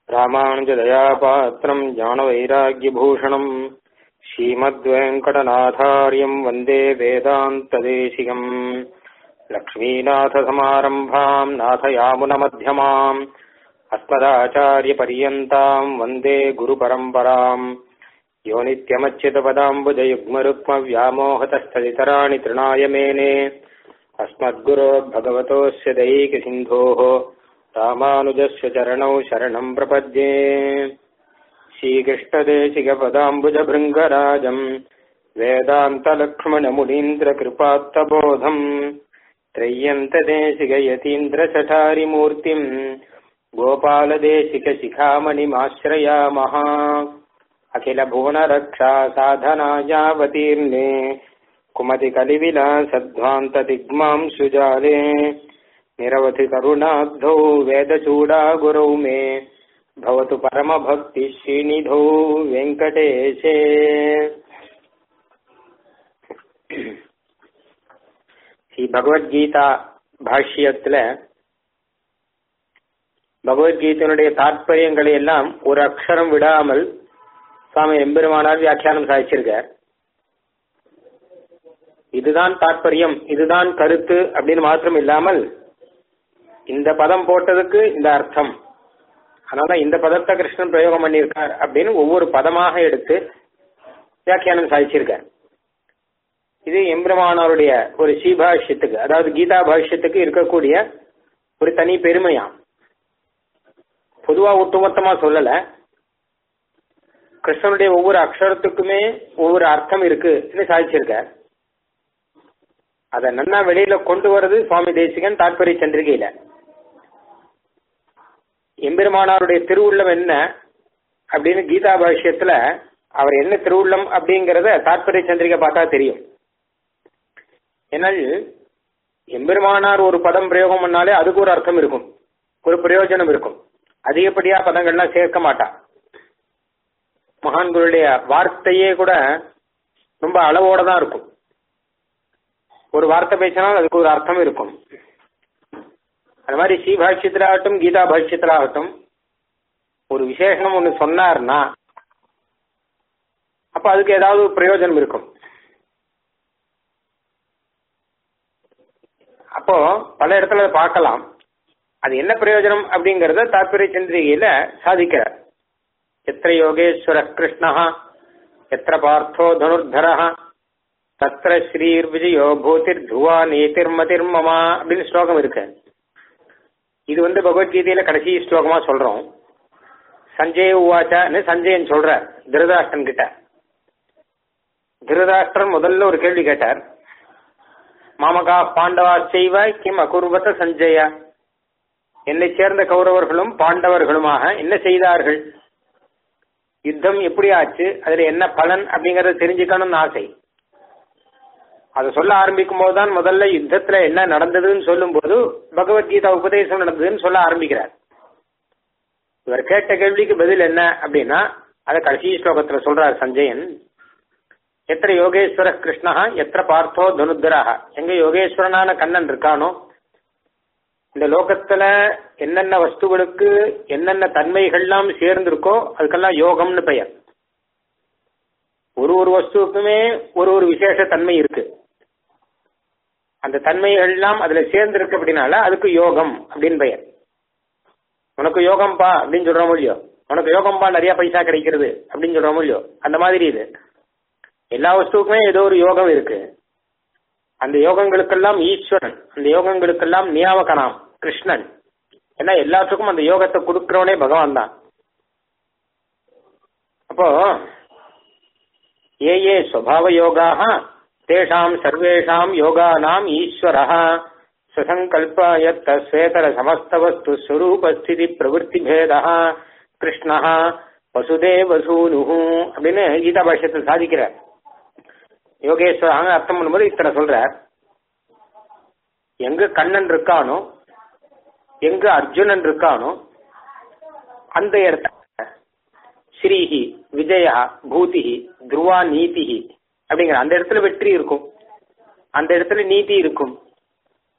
ராமானுஜதயாபாத்திரம் ஞானவைராக்கியபூஷணம் ஸ்ரீமத்வேங்கடநாதாரியம் வந்தே வேதாந்ததேசிகம் லக்ஷ்மீநாதசமாரம்பாம் நாதயாமுனமத்தியமாம் अस्मदाचार्यपर्यन्ताम् वन्दे गुरुपरम्पराम् यो नित्यमच्युतपदाम्बुजयुग्मरुक्मव्यामोहतस्थलितराणि तृणाय मेने अस्मद्गुरोर्भगवतोऽस्य दैकसिन्धोः रामानुजस्य चरणौ शरणम् प्रपद्ये श्रीकृष्णदेशिकपदाम्बुजभृङ्गराजम् वेदान्तलक्ष्मणमुनीन्द्रकृपात्तबोधम् त्रय्यन्तदेशिकयतीन्द्रचठारिमूर्तिम् गोपालदेशिकशिखामणिमाश्रयामः अखिलभुवनरक्षा साधनायावतीर्णे कुमतिकलिविलासध्वान्तदिग्मां सुजाले निरवधिकरुणाब्धौ वेदचूडागुरौ मे भवतु परमभक्तिः श्रीनिधौ वेङ्कटेशे ஸ்ரீ பகவத்கீதா பாஷ்யத்துல பகவத்கீதையினுடைய தாற்பயங்களை எல்லாம் ஒரு அக்ஷரம் விடாமல் சுவாமி எம்பெருமானார் வியாக்கியானம் சாதிச்சிருக்கார் இதுதான் தாற்பயம் இதுதான் கருத்து அப்படின்னு மாத்திரம் இல்லாமல் இந்த பதம் போட்டதுக்கு இந்த அர்த்தம் அதனால இந்த பதத்தை கிருஷ்ணன் பிரயோகம் பண்ணியிருக்கார் அப்படின்னு ஒவ்வொரு பதமாக எடுத்து வியாக்கியானம் சாதிச்சிருக்கார் இது எம்பெருமானாருடைய ஒரு ஸ்ரீபாஷ்யத்துக்கு அதாவது கீதா பாஷ்யத்துக்கு இருக்கக்கூடிய ஒரு தனி பெருமையாம் பொதுவா ஒட்டுமொத்தமா சொல்லல கிருஷ்ணனுடைய ஒவ்வொரு அக்ஷரத்துக்குமே ஒவ்வொரு அர்த்தம் இருக்குன்னு சாதிச்சிருக்கார் அதை நன்னா வெளியில கொண்டு வர்றது சுவாமி தேசிகன் தாற்பரிய சந்திரிகையில எம்பெருமானாருடைய திருவுள்ளம் என்ன அப்படின்னு கீதா பாஷ்யத்துல அவர் என்ன திருவுள்ளம் அப்படிங்கறத தாற்பரிய சந்திரிகை பார்த்தா தெரியும் ஏன்னால் எம்பெருமானார் ஒரு பதம் பிரயோகம் பண்ணாலே அதுக்கு ஒரு அர்த்தம் இருக்கும் ஒரு பிரயோஜனம் இருக்கும் அதிகப்படியா பதங்கள்லாம் சேர்க்க மாட்டா மகான்களுடைய வார்த்தையே கூட ரொம்ப அளவோட தான் இருக்கும் ஒரு வார்த்தை பேசினால் அதுக்கு ஒரு அர்த்தம் இருக்கும் அது மாதிரி ஸ்ரீபாஷ்யத்திலாகட்டும் கீதா பாஷ்யத்திலாகட்டும் ஒரு விசேஷனம் ஒன்று சொன்னார்னா அப்ப அதுக்கு ஏதாவது ஒரு பிரயோஜனம் இருக்கும் அப்போ பல இடத்துல பார்க்கலாம் அது என்ன பிரயோஜனம் அப்படிங்கறத தாற்பரிய சந்திரிகையில சாதிக்கிறார் எத்திர யோகேஸ்வர கிருஷ்ணா எத்திர பார்த்தோ தனுர்தர தத்திர ஸ்ரீர் விஜயோ பூதிர் துவா நீதிர் மதிர்மமா அப்படின்னு ஸ்லோகம் இருக்கு இது வந்து பகவத்கீதையில கடைசி ஸ்லோகமா சொல்றோம் சஞ்சய் உவாச்சான்னு சஞ்சயன் சொல்ற திருதாஷ்டன் கிட்ட திருதாஷ்டிரன் முதல்ல ஒரு கேள்வி கேட்டார் மாமகா பாண்டவா செய்வ கிம் அகுர்வத சஞ்சயா என்னை சேர்ந்த கௌரவர்களும் பாண்டவர்களுமாக என்ன செய்தார்கள் யுத்தம் எப்படி ஆச்சு அதுல என்ன பலன் அப்படிங்கறத தெரிஞ்சுக்கணும்னு ஆசை அதை சொல்ல ஆரம்பிக்கும் போதுதான் முதல்ல யுத்தத்துல என்ன நடந்ததுன்னு சொல்லும் போது பகவத்கீதா உபதேசம் நடந்ததுன்னு சொல்ல ஆரம்பிக்கிறார் இவர் கேட்ட கேள்விக்கு பதில் என்ன அப்படின்னா அதை கடைசி ஸ்லோகத்துல சொல்றார் சஞ்சயன் எத்திர யோகேஸ்வர கிருஷ்ணா எத்திர பார்த்தோ தனுத்தராக எங்க யோகேஸ்வரனான கண்ணன் இருக்கானோ இந்த லோகத்துல என்னென்ன வஸ்துகளுக்கு என்னென்ன தன்மைகள்லாம் சேர்ந்திருக்கோ அதுக்கெல்லாம் யோகம்னு பெயர் ஒரு ஒரு வஸ்துவுக்குமே ஒரு ஒரு விசேஷ தன்மை இருக்கு அந்த தன்மைகள்லாம் அதுல சேர்ந்திருக்கு அப்படின்னால அதுக்கு யோகம் அப்படின்னு பெயர் உனக்கு யோகம்பா அப்படின்னு சொல்றோம் இல்லையோ உனக்கு யோகம்பா நிறைய பைசா கிடைக்கிறது அப்படின்னு சொல்றோம் இல்லையோ அந்த மாதிரி இது எல்லா வஸ்துவுக்குமே ஏதோ ஒரு யோகம் இருக்கு அந்த யோகங்களுக்கெல்லாம் ஈஸ்வரன் அந்த யோகங்களுக்கெல்லாம் நியாமகனாம் கிருஷ்ணன் ஏன்னா எல்லாத்துக்கும் அந்த யோகத்தை கொடுக்கிறவனே பகவான் தான் அப்போ ஏ ஏ ஸ்வபாவ யோகாக தேஷாம் சர்வேஷாம் யோகானாம் ஈஸ்வர சுசங்கல்பாயத்த ஸ்வேதர சமஸ்தவஸ்து ஸ்வரூபஸ்திதி பிரவருத்தி பேத கிருஷ்ணா வசுதேவசூனு அப்படின்னு கீதா பாஷ்யத்தில் சாதிக்கிறார் யோகேஸ்வராக அர்த்தம் பண்ணும்போது இத்தனை சொல்றார் எங்க கண்ணன் இருக்கானோ எங்க அர்ஜுனன் இருக்கானோ அந்த இடத்த ஸ்ரீஹி விஜயா பூதிஹி துருவா நீதிஹி அப்படிங்கிற அந்த இடத்துல வெற்றி இருக்கும் அந்த இடத்துல நீதி இருக்கும்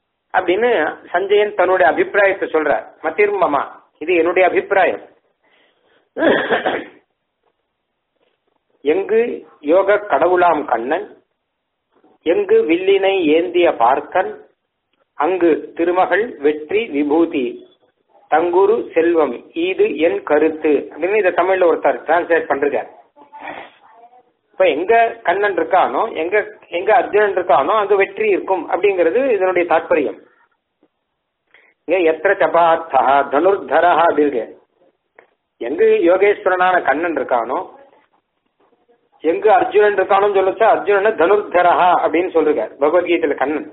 அப்படின்னு சஞ்சயன் தன்னுடைய அபிப்பிராயத்தை சொல்றார் மத்திர்மமா இது என்னுடைய அபிப்பிராயம் எங்கு யோக கடவுளாம் கண்ணன் எங்கு வில்லினை ஏந்திய பார்த்தன் அங்கு திருமகள் வெற்றி விபூதி தங்குரு செல்வம் இது என் கருத்து அப்படின்னு இதை தமிழ்ல ஒருத்தர் டிரான்ஸ்லேட் பண்றார் இப்ப எங்க கண்ணன் இருக்கானோ எங்க எங்க அர்ஜுனன் இருக்கானோ அங்க வெற்றி இருக்கும் அப்படிங்கிறது இதனுடைய தாற்பயம் இங்க எத்திர சபார்த்தா தனுர்தரா அப்படி இருக்கு எங்கு யோகேஸ்வரனான கண்ணன் இருக்கானோ எங்கு அர்ஜுனன் இருக்கானு சொல்லுச்சா அர்ஜுனன் தனுர்தரஹா அப்படின்னு சொல்லிருக்கார் பகவத்கீதையில கண்ணன்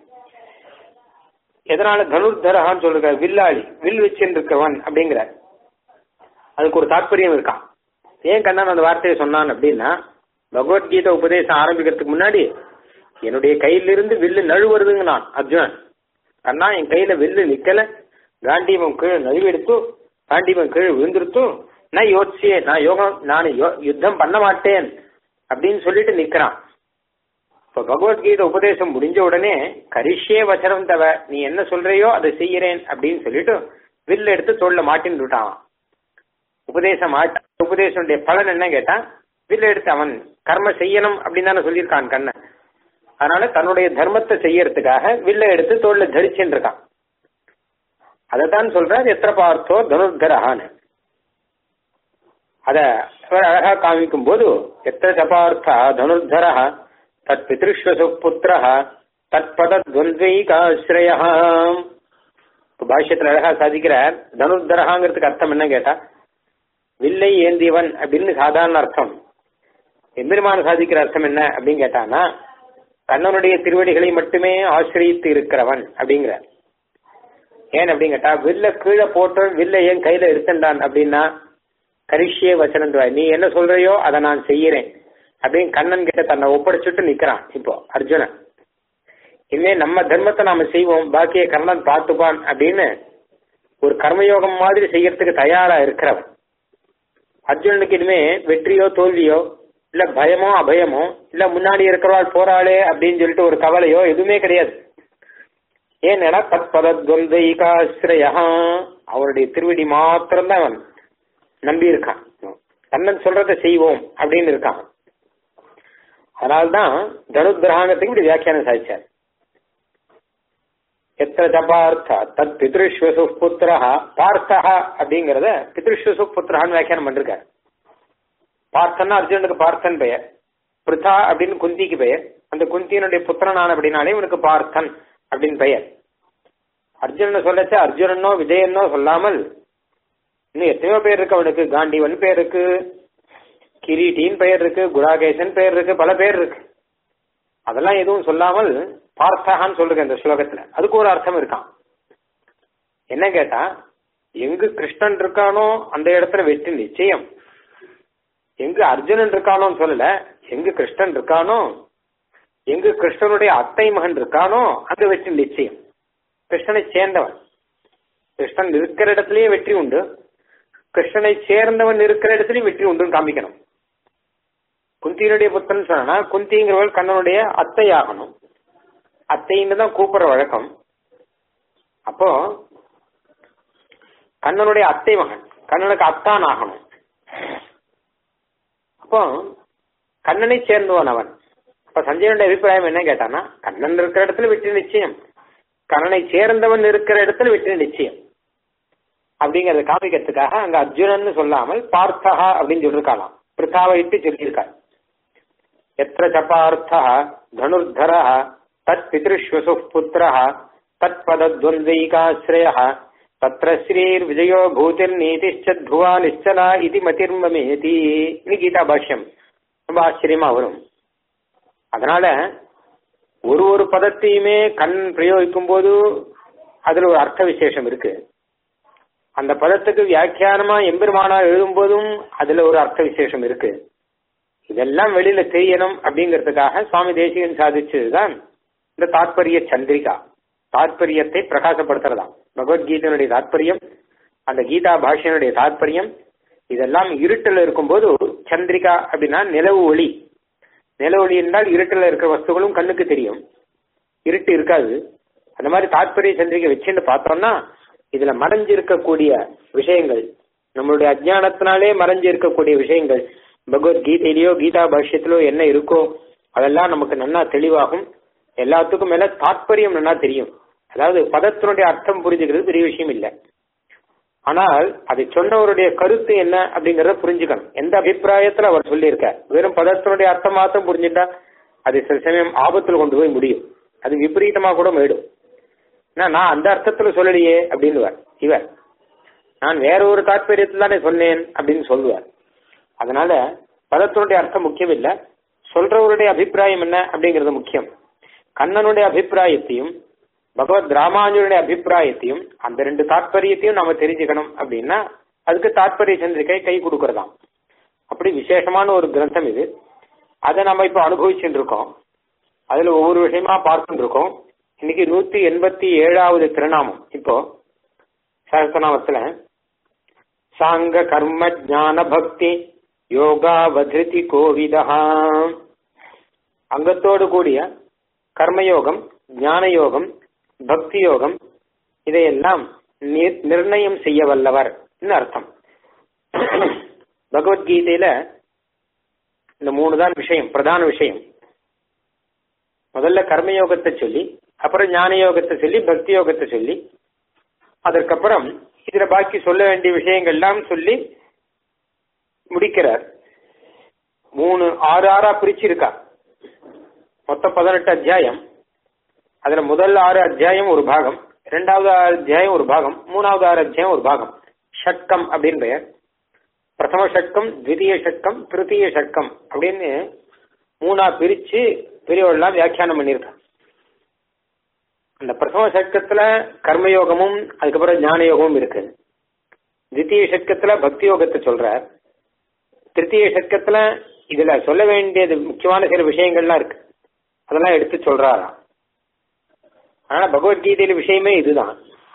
எதனால தனுர்தரஹான்னு சொல்லிருக்கார் வில்லாளி வில் வச்சிருக்கவன் அப்படிங்கிறார் அதுக்கு ஒரு தாற்பயம் இருக்கான் ஏன் கண்ணன் அந்த வார்த்தையை சொன்னான் அப்படின்னா பகவத்கீதை உபதேசம் ஆரம்பிக்கிறதுக்கு முன்னாடி என்னுடைய கையிலிருந்து வில்லு நழுவுறதுங்க நான் அர்ஜுனன் கண்ணா என் கையில வில்லு நிக்கல காண்டீபம் கீழே நழுவெடுத்து காண்டீபம் கீழே விழுந்துருத்து நான் யோசிச்சே நான் யோகம் நான் யுத்தம் பண்ண மாட்டேன் அப்படின்னு சொல்லிட்டு நிக்கிறான் இப்ப பகவத்கீதை உபதேசம் முடிஞ்ச உடனே கரிஷ்யே வச்சனம் தவ நீ என்ன சொல்றையோ அதை செய்யறேன் அப்படின்னு சொல்லிட்டு வில்ல எடுத்து தோல்ல மாட்டின்னு விட்டான் உபதேசம் மாட்ட உபதேசனுடைய பலன் என்ன கேட்டான் வில்ல எடுத்து அவன் கர்ம செய்யணும் அப்படின்னு தானே சொல்லியிருக்கான் கண்ணன் அதனால தன்னுடைய தர்மத்தை செய்யறதுக்காக வில்ல எடுத்து தோல்ல தரிச்சுன்னு இருக்கான் அதைத்தான் சொல்றார் எத்திர பார்த்தோ தனுர்தரஹான்னு அத அழகா காமிக்கும் போது எத்திர சபார்த்தா தனுர்தரஹ தத் பிதிருஷ்வசு புத்திரஹ தத்பத துவந்தைகாஸ்ரயா பாஷ்யத்துல அழகா சாதிக்கிறார் தனுர்தரஹாங்கிறதுக்கு அர்த்தம் என்ன கேட்டா வில்லை ஏந்தியவன் அப்படின்னு சாதாரண அர்த்தம் எம்பெருமான சாதிக்கிற அர்த்தம் என்ன அப்படின்னு கேட்டானா கண்ணனுடைய திருவடிகளை மட்டுமே ஆசிரியத்து இருக்கிறவன் அப்படிங்கிற ஏன் அப்படின்னு கேட்டா வில்ல கீழே போட்டு வில்ல ஏன் கையில எடுத்துட்டான் அப்படின்னா கரிஷ்யே வச்சனந்துவாய் நீ என்ன சொல்றையோ அதை நான் செய்யறேன் அப்படின்னு கண்ணன் கிட்ட தன்னை ஒப்படைச்சுட்டு நிக்கிறான் இப்போ அர்ஜுனன் இனிமே நம்ம தர்மத்தை நாம செய்வோம் பாக்கிய கண்ணன் பார்த்துப்பான் அப்படின்னு ஒரு கர்மயோகம் மாதிரி செய்யறதுக்கு தயாரா இருக்கிறவன் அர்ஜுனனுக்கு இனிமே வெற்றியோ தோல்வியோ இல்ல பயமோ அபயமோ இல்ல முன்னாடி இருக்கிறவாள் போறாளே அப்படின்னு சொல்லிட்டு ஒரு கவலையோ எதுவுமே கிடையாது ஏன்னா தத் பதத்வந்தைகாசிரயா அவருடைய திருவடி மாத்திரம்தான் அவன் நம்பி இருக்கான் கண்ணன் சொல்றத செய்வோம் அப்படின்னு இருக்கான் அதனால்தான் தனுகிரகானத்துக்கு இப்படி வியாக்கியானம் சாதிச்சார் எத்திர ஜபார்த்த தத் பித்ருஷ்வசு புத்திரஹா பார்த்தஹா அப்படிங்கறத பித்ருஷ்வசு புத்திரஹான்னு வியாக்கியானம் பண்ணிருக்காரு பார்த்தன்னா அர்ஜுனனுக்கு பார்த்தன் பெயர் பிருத்தா அப்படின்னு குந்திக்கு பெயர் அந்த குந்தியனுடைய புத்திரனான அப்படின்னாலே இவனுக்கு பார்த்தன் அப்படின்னு பெயர் அர்ஜுனன் சொல்லச்ச அர்ஜுனனோ விஜயனோ சொல்லாமல் இன்னும் எத்தனையோ பேர் இருக்கு அவனுக்கு காண்டிவன் பேர் இருக்கு கிரீட்டின் பெயர் இருக்கு குடாகேசன் பெயர் இருக்கு பல பேர் இருக்கு அதெல்லாம் எதுவும் சொல்லாமல் பார்த்தகான்னு சொல்றேன் இந்த ஸ்லோகத்துல அதுக்கு ஒரு அர்த்தம் இருக்கான் என்ன கேட்டா எங்கு கிருஷ்ணன் இருக்கானோ அந்த இடத்துல வெற்றி நிச்சயம் எங்கு அர்ஜுனன் இருக்கானோன்னு சொல்லல எங்கு கிருஷ்ணன் இருக்கானோ எங்கு கிருஷ்ணனுடைய அத்தை மகன் இருக்கானோ அங்க வெற்றி நிச்சயம் கிருஷ்ணனை சேர்ந்தவன் கிருஷ்ணன் இருக்கிற இடத்துலயே வெற்றி உண்டு கிருஷ்ணனை சேர்ந்தவன் இருக்கிற இடத்துலயும் வெற்றி உண்டுன்னு காமிக்கணும் குந்தியினுடைய புத்தன் சொன்னா குந்திங்கிறவள் கண்ணனுடைய அத்தை ஆகணும் அத்தைன்னு தான் கூப்பிடுற வழக்கம் அப்போ கண்ணனுடைய அத்தை மகன் கண்ணனுக்கு அத்தான் ஆகணும் அப்போ கண்ணனை சேர்ந்தவன் அவன் அப்ப சஞ்சயனுடைய அபிப்பிராயம் என்ன கேட்டானா கண்ணன் இருக்கிற இடத்துல வெற்றி நிச்சயம் கண்ணனை சேர்ந்தவன் இருக்கிற இடத்துல வெற்றி நிச்சயம் அப்படிங்கறத காமிக்கிறதுக்காக அங்க அர்ஜுனன் சொல்லாமல் பார்த்தகா அப்படின்னு சொல்லிருக்காளாம் பிரித்தாவை இட்டு சொல்லியிருக்காள் எத்திர சபார்த்தா தனுர்தர தத் பிதிருஷ்வசு புத்திர தத் பதத்வந்தைகாசிரய தத்ர ஸ்ரீர் விஜயோ பூதிர் நீதிஷ்ட துவா நிச்சலா இது மதிர்மமேதி இது கீதா பாஷ்யம் ரொம்ப ஆச்சரியமா வரும் அதனால ஒரு ஒரு பதத்தையுமே கண் பிரயோகிக்கும் போது அதுல ஒரு அர்த்த விசேஷம் இருக்கு அந்த பதத்துக்கு வியாக்கியானமா எம்பெருமானார் எழுதும் போதும் அதுல ஒரு அர்த்த விசேஷம் இருக்கு இதெல்லாம் வெளியில தெரியணும் அப்படிங்கிறதுக்காக சுவாமி தேசிகன் சாதிச்சதுதான் இந்த தாத்பரிய சந்திரிகா தாத்பரியத்தை பிரகாசப்படுத்துறதாம் பகவத்கீதையினுடைய தாத்பரியம் அந்த கீதா பாஷனுடைய தாத்பரியம் இதெல்லாம் இருட்டில் இருக்கும்போது சந்திரிகா அப்படின்னா நிலவு ஒளி நில ஒளி என்றால் இருட்டில் இருக்கிற வஸ்துகளும் கண்ணுக்கு தெரியும் இருட்டு இருக்காது அந்த மாதிரி தாத்பரிய சந்திரிகை வச்சுன்னு பார்த்தோம்னா இதுல மறைஞ்சிருக்கக்கூடிய விஷயங்கள் நம்மளுடைய அஜ்ஞானத்தினாலே மறைஞ்சு இருக்கக்கூடிய விஷயங்கள் பகவத்கீதையிலயோ கீதா பாஷ்யத்திலோ என்ன இருக்கோ அதெல்லாம் நமக்கு நன்னா தெளிவாகும் எல்லாத்துக்கும் மேல தாற்பயம் நன்னா தெரியும் அதாவது பதத்தினுடைய அர்த்தம் புரிஞ்சுக்கிறது பெரிய விஷயம் இல்லை ஆனால் அதை சொன்னவருடைய கருத்து என்ன அப்படிங்கறத புரிஞ்சுக்கணும் எந்த அபிப்பிராயத்துல அவர் சொல்லியிருக்கார் வெறும் பதத்தினுடைய அர்த்தம் மாத்திரம் புரிஞ்சுட்டா அது சில சமயம் ஆபத்துல கொண்டு போய் முடியும் அது விபரீதமா கூட போயிடும் ஏன்னா, நான் அந்த அர்த்தத்துல சொல்லலையே அப்படின்னு இவர் நான் வேற ஒரு தாற்பயத்தில் தானே சொன்னேன் அப்படின்னு சொல்லுவார் அதனால பதத்தினுடைய அர்த்தம் முக்கியம் இல்ல சொல்றவருடைய அபிப்பிராயம் என்ன அப்படிங்கிறது முக்கியம் கண்ணனுடைய அபிப்பிராயத்தையும் பகவத் ராமானுஜனுடைய அபிப்பிராயத்தையும் அந்த ரெண்டு தாற்பயத்தையும் நாம தெரிஞ்சுக்கணும் அப்படின்னா அதுக்கு தாற்பரிய சந்திரிகை கை கொடுக்கறதாம் அப்படி விசேஷமான ஒரு கிரந்தம் இது அதை நம்ம இப்ப அனுபவிச்சுட்டு இருக்கோம் அதுல ஒவ்வொரு விஷயமா பார்த்துட்டு இருக்கோம் இன்னைக்கு நூத்தி எண்பத்தி ஏழாவது திருநாமம் இப்போ சகஸ்திரநாமத்துல சாங்க கர்ம ஞான பக்தி யோகா வதிருதி கோவிதா அங்கத்தோடு கூடிய கர்மயோகம் ஞான யோகம் பக்தி யோகம் இதையெல்லாம் நிர்- நிர்ணயம் செய்ய வல்லவர் அர்த்தம் பகவத்கீதையில இந்த மூணு தான் விஷயம் பிரதான விஷயம் முதல்ல கர்மயோகத்தை சொல்லி அப்புறம் ஞான யோகத்தை சொல்லி பக்தி யோகத்தை சொல்லி அதற்கப்புறம் இதுல பாக்கி சொல்ல வேண்டிய விஷயங்கள்லாம் சொல்லி முடிக்கிறார் மூணு ஆறு ஆறா பிரிச்சிருக்கா மொத்தம் பதினெட்டு அத்தியாயம் அதுல முதல் ஆறு அத்தியாயம் ஒரு பாகம் இரண்டாவது ஆறு அத்தியாயம் ஒரு பாகம் மூணாவது ஆறு அத்தியாயம் ஒரு பாகம் ஷட்கம் அப்படின்னு பெயர் பிரதம ஷட்கம் த்விதீய ஷட்கம் திருத்தீய ஷட்கம் அப்படின்னு மூணா பிரிச்சு பெரியவர்கள்லாம் வியாக்கியானம் பண்ணியிருக்காங்க அந்த பிரதம ஷட்கத்துல கர்மயோகமும் அதுக்கப்புறம் ஞான யோகமும் இருக்கு தித்தீய ஷட்கத்துல பக்தி யோகத்தை சொல்றார் திருத்தீய ஷட்கத்துல இதுல சொல்ல வேண்டியது முக்கியமான சில விஷயங்கள்லாம் இருக்கு அதெல்லாம் எடுத்து சொல்றாராம் ஆனா பகவத்கீதையில விஷயமே இதுதான்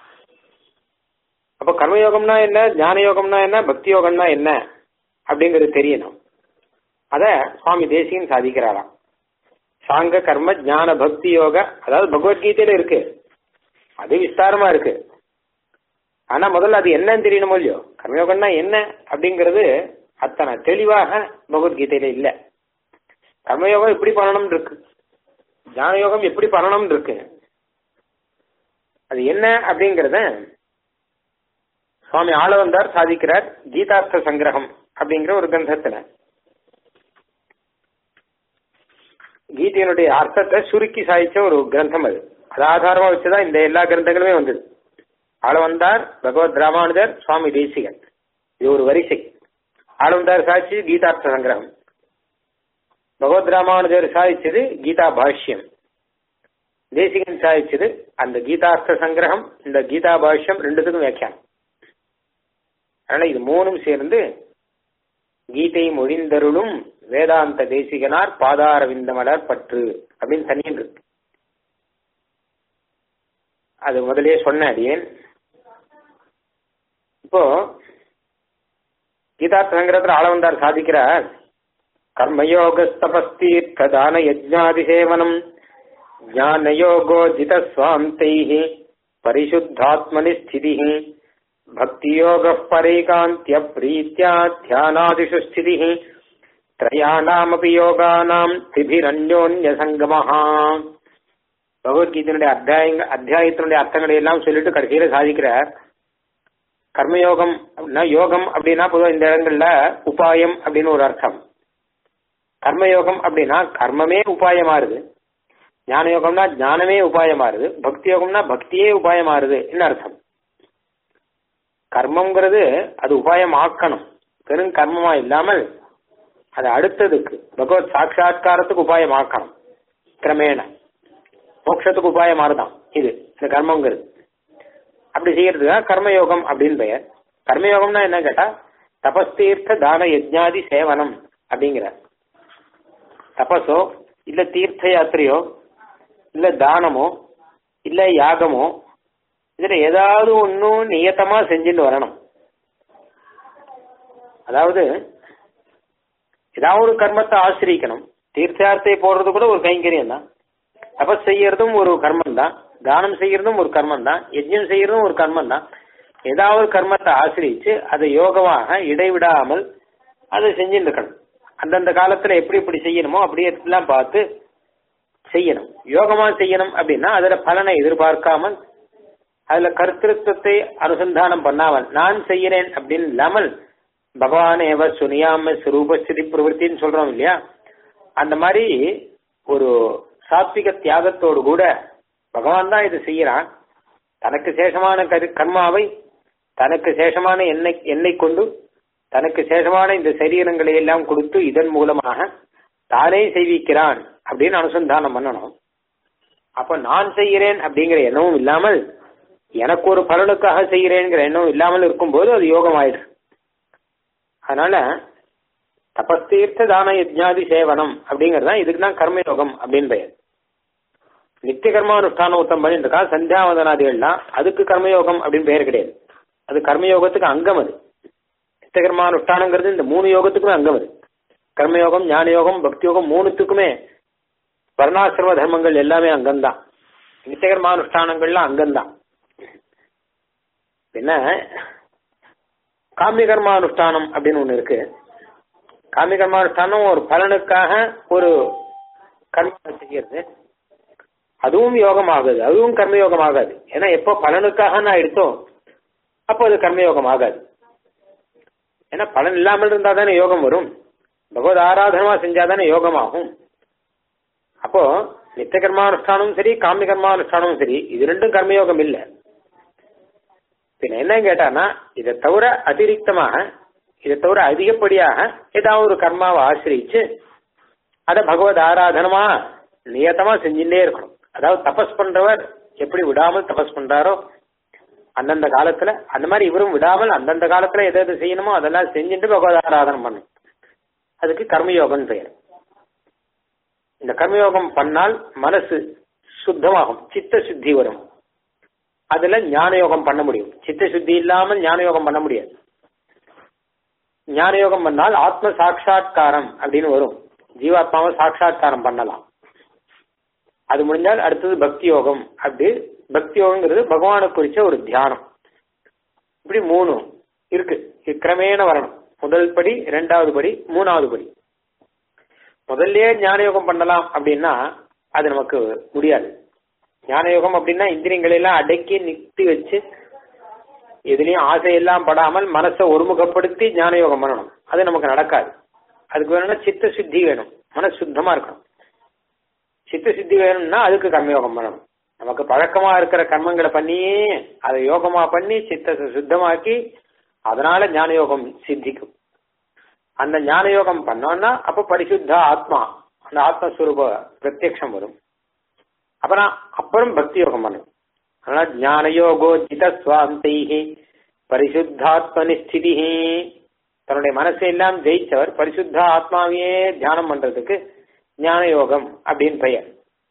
அப்ப கர்மயோகம்னா என்ன ஞான யோகம்னா என்ன பக்தி யோகம்னா என்ன அப்படிங்கிறது தெரியணும் அத சுவாமி தேசியன் சாதிக்கிறாராம் சாங்க கர்ம ஞான பக்தி யோக அதாவது பகவத்கீதையில இருக்கு அது விஸ்தாரமா இருக்கு ஆனா முதல்ல அது என்னன்னு தெரியணுமோ இல்லையோ கர்மயோகம்னா என்ன அப்படிங்கிறது அத்தனை தெளிவாக பகவத்கீதையில இல்ல கர்மயோகம் எப்படி பண்ணணும் இருக்கு ஞான யோகம் எப்படி பண்ணணும் இருக்கு அது என்ன அப்படிங்கறத சுவாமி ஆளவந்தார் சாதிக்கிறார் கீதார்த்த சங்கிரகம் அப்படிங்கிற ஒரு கிரந்தத்துல கீதையினுடைய அர்த்தத்தை சுருக்கி சாதிச்ச ஒரு கிரந்தம் அது அது ஆதாரமா வச்சுதான் இந்த எல்லா கிரந்தங்களுமே வந்தது ஆளவந்தார் பகவத் ராமானுஜர் சுவாமி தேசிகன் இது ஒரு வரிசை ஆளவந்தார் சாதிச்சு கீதார்த்த சங்கிரகம் பகவத் ராமானுஜர் சாதிச்சது கீதா பாஷ்யம் தேசிகன் சாதிச்சது அந்த கீதார்த்த சங்கிரகம் இந்த கீதா பாஷ்யம் ரெண்டுத்துக்கும் வியாக்கியானம் அதனால இது மூணும் சேர்ந்து கீதை மொழிந்தருளும் வேதாந்த தேசிகனார் பாதார விந்தமலர் பற்று அப்படின்னு தனியும் இருக்கு அது முதலே சொன்ன அடியேன் இப்போ கீதார்த்த சங்கரத்தில் ஆளவந்தார் சாதிக்கிறார் கர்மயோகஸ்தபஸ்தீர்த்த தான யஜ்ஞாதிசேவனம் ஞானயோகோ ஜிதஸ்வாந்தைः பரிசுத்தாத்மனி ஸ்திதிः भक्तियोग परैकान्त्य प्रीत्या ध्यानादिषु स्थितिः त्रयाणामपि யோகானாம் திபிரண்யோன்ய சங்கமஹா பகவத்கீதையினுடைய அத்தியாயங்க அத்தியாயத்தினுடைய அர்த்தங்களை எல்லாம் சொல்லிட்டு கடைசியில சாதிக்கிறார் கர்மயோகம் அப்படின்னா யோகம் அப்படின்னா பொதுவாக இந்த இடங்கள்ல உபாயம் அப்படின்னு ஒரு அர்த்தம் கர்மயோகம் அப்படின்னா கர்மமே உபாயமாறுது ஞான யோகம்னா ஞானமே உபாயமாறுது பக்தி யோகம்னா பக்தியே உபாயமாறுது என்ன அர்த்தம் கர்மம்ங்கிறது அது உபாயம் ஆக்கணும் வெறும் கர்மமா இல்லாமல் அது அடுத்ததுக்கு பகவத் சாட்சா்காரத்துக்கு உபாயம் ஆக்கணும் கிரமேண மோட்சத்துக்கு உபாயம் மாறுதான் இது இந்த கர்மங்கிறது அப்படி செய்யறதுதான் கர்மயோகம் அப்படின்னு பெயர் கர்மயோகம்னா என்ன கேட்டா தபஸ்தீர்த்த தான யஜ்ஞாதி சேவனம் அப்படிங்கிற தபஸோ இல்ல தீர்த்த யாத்திரையோ இல்ல தானமோ இல்ல யாகமோ இதுல ஏதாவது ஒன்னும் நியத்தமா செஞ்சுட்டு வரணும் அதாவது ஏதாவது ஒரு கர்மத்தை ஆசிரியக்கணும் தீர்த்தார்த்தை போடுறது கூட ஒரு கைங்கரியம் தான் தபஸ் செய்யறதும் ஒரு கர்மம் தான் தானம் செய்யறதும் ஒரு கர்மம் தான் யஜ்யம் செய்யறதும் ஒரு கர்மம் தான் ஏதாவது கர்மத்தை ஆசிரிச்சு அதை யோகமாக இடைவிடாமல் அதை செஞ்சுட்டு இருக்கணும் அந்தந்த காலத்துல எப்படி இப்படி செய்யணுமோ அப்படியே எல்லாம் பார்த்து செய்யணும் யோகமா செய்யணும் அப்படின்னா அதுல பலனை எதிர்பார்க்காமல் அதுல கர்த்திருவத்தை அனுசந்தானம் பண்ணாமல் நான் செய்யறேன் அப்படின்னு இல்லாமல் பகவான் ஏவ சுனியாம சுரூபஸ்திதி பிரவருத்தின்னு சொல்றோம் இல்லையா அந்த மாதிரி ஒரு சாத்விக தியாகத்தோடு கூட பகவான் தான் இது செய்யறான் தனக்கு சேஷமான கரு கர்மாவை தனக்கு சேஷமான எண்ணெய் எண்ணெய் கொண்டு தனக்கு சேஷமான இந்த சரீரங்களை எல்லாம் கொடுத்து இதன் மூலமாக தானே செய்விக்கிறான் அப்படின்னு அனுசந்தானம் பண்ணணும் அப்ப நான் செய்கிறேன் அப்படிங்கிற எண்ணமும் இல்லாமல் எனக்கு ஒரு பலனுக்காக செய்கிறேங்கிற எண்ணம் இல்லாமல் இருக்கும்போது அது யோகம் ஆயிடுது அதனால தபஸ்தீர்த்த தான யஜ்ஞாதி சேவனம் அப்படிங்கிறது தான் இதுக்கு தான் கர்மயோகம் அப்படின்னு பெயர் நித்திய கர்மானுஷ்டானம் உத்தம் பண்ணிட்டு இருக்கா சந்தியாவதனாதிகள்லாம் அதுக்கு கர்மயோகம் அப்படின்னு பெயர் கிடையாது அது கர்மயோகத்துக்கு அங்கம் அது நித்திய கர்மானுஷ்டானங்கிறது இந்த மூணு யோகத்துக்குமே அங்கம் அது கர்மயோகம் ஞான யோகம் பக்தி யோகம் மூணுத்துக்குமே வர்ணாசிரம தர்மங்கள் எல்லாமே அங்கம்தான் நித்திய கர்மானுஷ்டானங்கள்லாம் அங்கம்தான் என்ன காமிய கர்மானுஷ்டானம் அப்படின்னு ஒண்ணு இருக்கு காமிய கர்மானுஷ்டானம் ஒரு பலனுக்காக ஒரு கர்மம் செய்யறது அதுவும் யோகம் ஆகாது அதுவும் கர்மயோகம் ஆகாது ஏன்னா எப்போ பலனுக்காக நான் எடுத்தோம் அப்போ அது கர்மயோகம் ஆகாது ஏன்னா பலன் இல்லாமல் இருந்தா தானே யோகம் வரும் பகவத் ஆராதனமா செஞ்சாதானே யோகம் ஆகும் அப்போ நித்திய கர்மானுஷ்டானமும் சரி காமிய கர்மானுஷ்டானமும் சரி இது ரெண்டும் கர்மயோகம் இல்லை பின்ன என்ன கேட்டானா இதை தவிர அதிரிக்தமாக இதை தவிர அதிகப்படியாக ஏதாவது ஒரு கர்மாவை ஆசிரிச்சு அதை பகவத் ஆராதனமா நியத்தமா செஞ்சுட்டே இருக்கணும் அதாவது தபஸ் பண்றவர் எப்படி விடாமல் தபஸ் பண்றாரோ அந்தந்த காலத்துல அந்த மாதிரி இவரும் விடாமல் அந்தந்த காலத்துல எதை எது செய்யணுமோ அதெல்லாம் செஞ்சுட்டு பகவத் ஆராதனம் பண்ணும் அதுக்கு கர்மயோகம் பெயர் இந்த கர்மயோகம் பண்ணால் மனசு சுத்தமாகும் சித்த சுத்தி வரும் அதுல ஞான யோகம் பண்ண முடியும் சித்த சுத்தி இல்லாமல் ஞான யோகம் பண்ண முடியாது ஞான யோகம் பண்ணால் ஆத்ம சாட்சா்காரம் அப்படின்னு வரும் ஜீவாத்மாவை சாட்சா்காரம் பண்ணலாம் அது முடிஞ்சால் அடுத்தது பக்தி யோகம் அப்படி பக்தி யோகங்கிறது பகவானை குறிச்ச ஒரு தியானம் இப்படி மூணு இருக்கு இது கிரமேண வரணும் முதல் படி இரண்டாவது படி மூணாவது படி முதல்லயே ஞான யோகம் பண்ணலாம் அப்படின்னா அது நமக்கு முடியாது ஞான யோகம் அப்படின்னா இந்திரியங்களை எல்லாம் அடக்கி நிறுத்தி வச்சு எதுலயும் ஆசையெல்லாம் படாமல் மனசை ஒருமுகப்படுத்தி ஞான யோகம் பண்ணணும் அது நமக்கு நடக்காது அதுக்கு வேணும்னா சித்த சுத்தி வேணும் மனசு சுத்தமா இருக்கணும் சித்த சுத்தி வேணும்னா அதுக்கு கர்மயோகம் பண்ணணும் நமக்கு பழக்கமா இருக்கிற கர்மங்களை பண்ணியே அதை யோகமா பண்ணி சித்தத்தை சுத்தமாக்கி அதனால ஞான யோகம் சித்திக்கும் அந்த ஞான யோகம் பண்ணோம்னா அப்ப பரிசுத்த ஆத்மா அந்த ஆத்மஸ்வரூப பிரத்யக்ஷம் வரும் அப்புறம் அப்புறம் பக்தி யோகம் பண்ணணும் அதனால ஞான யோகோ ஜித சுவாந்தைஹி பரிசுத்தாத்மனிஸ்திதி தன்னுடைய மனசை எல்லாம் ஜெயிச்சவர் பரிசுத்த ஆத்மாவையே தியானம் பண்றதுக்கு ஞான யோகம் அப்படின்னு பெயர்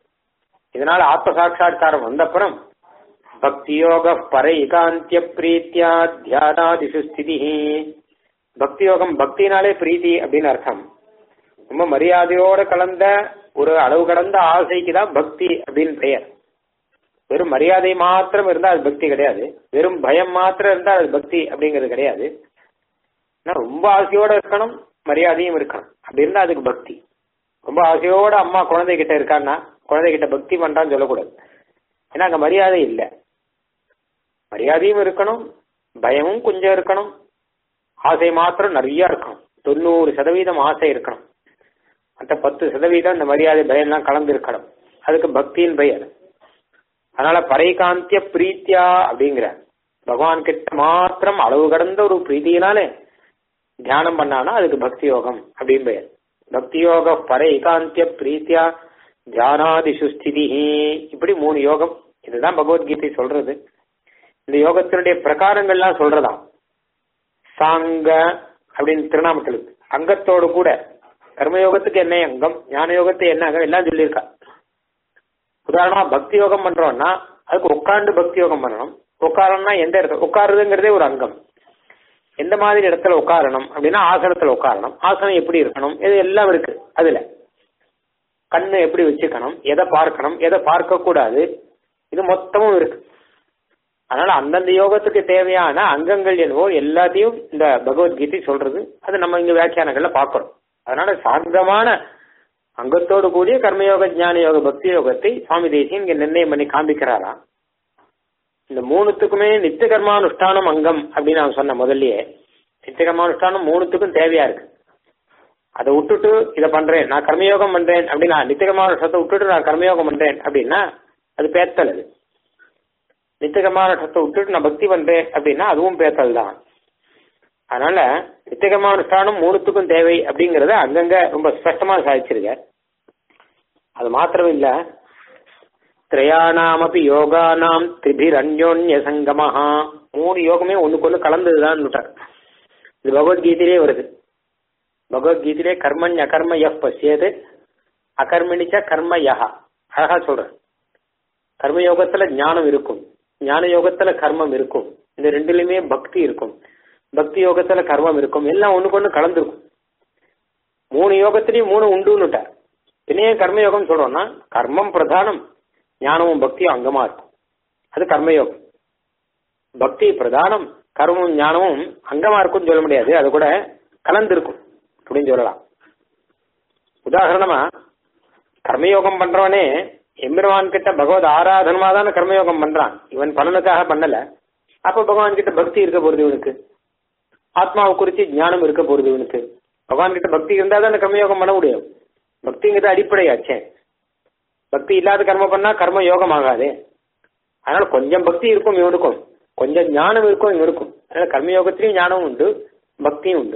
இதனால ஆத்ம சாட்சா்காரம் வந்தப்புறம் பக்தி யோக பரைகாந்திய பிரீத்தியா தியானாதிசு ஸ்திதி பக்தி யோகம் பக்தினாலே பிரீத்தி அப்படின்னு அர்த்தம் ரொம்ப மரியாதையோட கலந்த ஒரு அளவு கடந்த ஆசைக்கு தான் பக்தி அப்படின்னு பெயர் வெறும் மரியாதை மாத்திரம் இருந்தா அது பக்தி கிடையாது வெறும் பயம் மாத்திரம் இருந்தா அது பக்தி அப்படிங்கிறது கிடையாது ரொம்ப ஆசையோட இருக்கணும் மரியாதையும் இருக்கணும் அப்படி இருந்தா அதுக்கு பக்தி ரொம்ப ஆசையோட அம்மா குழந்தை கிட்ட இருக்கான்னா குழந்தைகிட்ட பக்தி பண்றான்னு சொல்லக்கூடாது ஏன்னா அங்க மரியாதை இல்லை மரியாதையும் இருக்கணும் பயமும் கொஞ்சம் இருக்கணும் ஆசை மாத்திரம் நிறைய இருக்கணும் தொண்ணூறு சதவீதம் ஆசை இருக்கணும் மற்ற பத்து சதவீதம் இந்த மரியாதை பயம்லாம் கலந்து இருக்கணும் அதுக்கு பக்தியின் பெயர் அதனால பரைகாந்திய பிரீத்தியா அப்படிங்கிற பகவான் கிட்ட மாத்திரம் அளவு கடந்த ஒரு பிரீதியினாலே தியானம் பண்ணானா அதுக்கு பக்தி யோகம் அப்படின்னு பெயர் பக்தி யோக பரைகாந்திய பிரீத்தியா தியானாதிசு ஸ்திதி இப்படி மூணு யோகம் இதுதான் பகவத்கீதை சொல்றது இந்த யோகத்தினுடைய பிரகாரங்கள்லாம் சொல்றதாம் சாங்க அப்படின்னு திருநாமத்தில் அங்கத்தோடு கூட கர்மயோகத்துக்கு என்ன அங்கம் ஞான யோகத்துக்கு என்ன அங்கம் எல்லாம் சொல்லியிருக்கா உதாரணமா பக்தி யோகம் பண்றோம்னா அதுக்கு உட்கார்ந்து பக்தி யோகம் பண்ணணும் உட்காரம்னா எந்த இடத்துல உட்காருதுங்கிறதே ஒரு அங்கம் எந்த மாதிரி இடத்துல உட்காரணும் அப்படின்னா ஆசனத்துல உட்காரணும் ஆசனம் எப்படி இருக்கணும் இது எல்லாம் இருக்கு அதுல கண்ணு எப்படி வச்சுக்கணும் எதை பார்க்கணும் எதை பார்க்க கூடாது இது மொத்தமும் இருக்கு அதனால அந்தந்த யோகத்துக்கு தேவையான அங்கங்கள் என்னவோ எல்லாத்தையும் இந்த பகவத்கீதை சொல்றது அது நம்ம இங்க வியாக்கியானங்கள்ல பாக்குறோம் அதனால சாந்தமான அங்கத்தோடு கூடிய கர்மயோக ஞான யோக பக்தி யோகத்தை சுவாமி தேசியம் இங்க நிர்ணயம் பண்ணி காண்பிக்கிறாராம் இந்த மூணுத்துக்குமே நித்திய கர்மானுஷ்டானம் அங்கம் அப்படின்னு நான் சொன்ன முதல்லயே நித்திய கர்மானுஷ்டானம் மூணுத்துக்கும் தேவையா இருக்கு அதை விட்டுட்டு இதை பண்றேன் நான் கர்மயோகம் பண்றேன் அப்படின்னா நித்திய கர்மானுஷ்டத்தை விட்டுட்டு நான் கர்மயோகம் பண்றேன் அப்படின்னா அது பேத்தல் அது நித்திய கர்மானுஷ்டத்தை விட்டுட்டு நான் பக்தி பண்றேன் அப்படின்னா அதுவும் பேத்தல் தான் அதனால நித்திய கர்மானுஷ்டானம் மூணுத்துக்கும் தேவை அப்படிங்கறத அங்கங்க ரொம்ப ஸ்பஷ்டமா சாதிச்சிருக்க அது மாத்திரம் இல்ல திரையானாமபி யோகானாம் திபிர் அந்யோன்ய சங்கமஹா மூணு யோகமே ஒண்ணுக்கு ஒண்ணு கலந்ததுதான் இது பகவத்கீதையிலே வருது பகவத்கீதையிலே கர்மன் அகர்ம யப் பசியது அகர்மணிச்ச கர்ம யஹா அழகா சொல்ற கர்மயோகத்துல ஞானம் இருக்கும் ஞான யோகத்துல கர்மம் இருக்கும் இந்த ரெண்டுலயுமே பக்தி இருக்கும் பக்தி யோகத்துல கர்மம் இருக்கும் எல்லாம் ஒண்ணுக்கு ஒண்ணு கலந்துருக்கும் மூணு யோகத்திலயும் மூணு உண்டுன்னுட்டார் பின்னையே கர்மயோகம் சொல்றோம்னா கர்மம் பிரதானம் ஞானமும் பக்தியும் அங்கமா இருக்கும் அது கர்மயோகம் பக்தி பிரதானம் கர்மமும் ஞானமும் அங்கமா இருக்கும்னு சொல்ல முடியாது அது கூட கலந்திருக்கும் அப்படின்னு சொல்லலாம் உதாரணமா கர்மயோகம் பண்றவனே எம்பெருமான் கிட்ட பகவத் ஆராதனமா தானே கர்மயோகம் பண்றான் இவன் பலனுக்காக பண்ணல அப்ப பகவான் கிட்ட பக்தி இருக்க போறது இவனுக்கு ஆத்மாவை குறித்து ஞானம் இருக்க போறது இவனுக்கு பகவான் கிட்ட பக்தி இருந்தா தான் கர்மயோகம் பண்ண முடியும் பக்திங்கிறது அடிப்படையாச்சே பக்தி இல்லாத கர்மம் பண்ணா கர்ம யோகம் ஆகாது அதனால கொஞ்சம் பக்தி இருக்கும் இவனுக்கும் கொஞ்சம் ஞானம் இருக்கும் இவனுக்கும் அதனால கர்மயோகத்திலையும் ஞானமும் உண்டு பக்தியும் உண்டு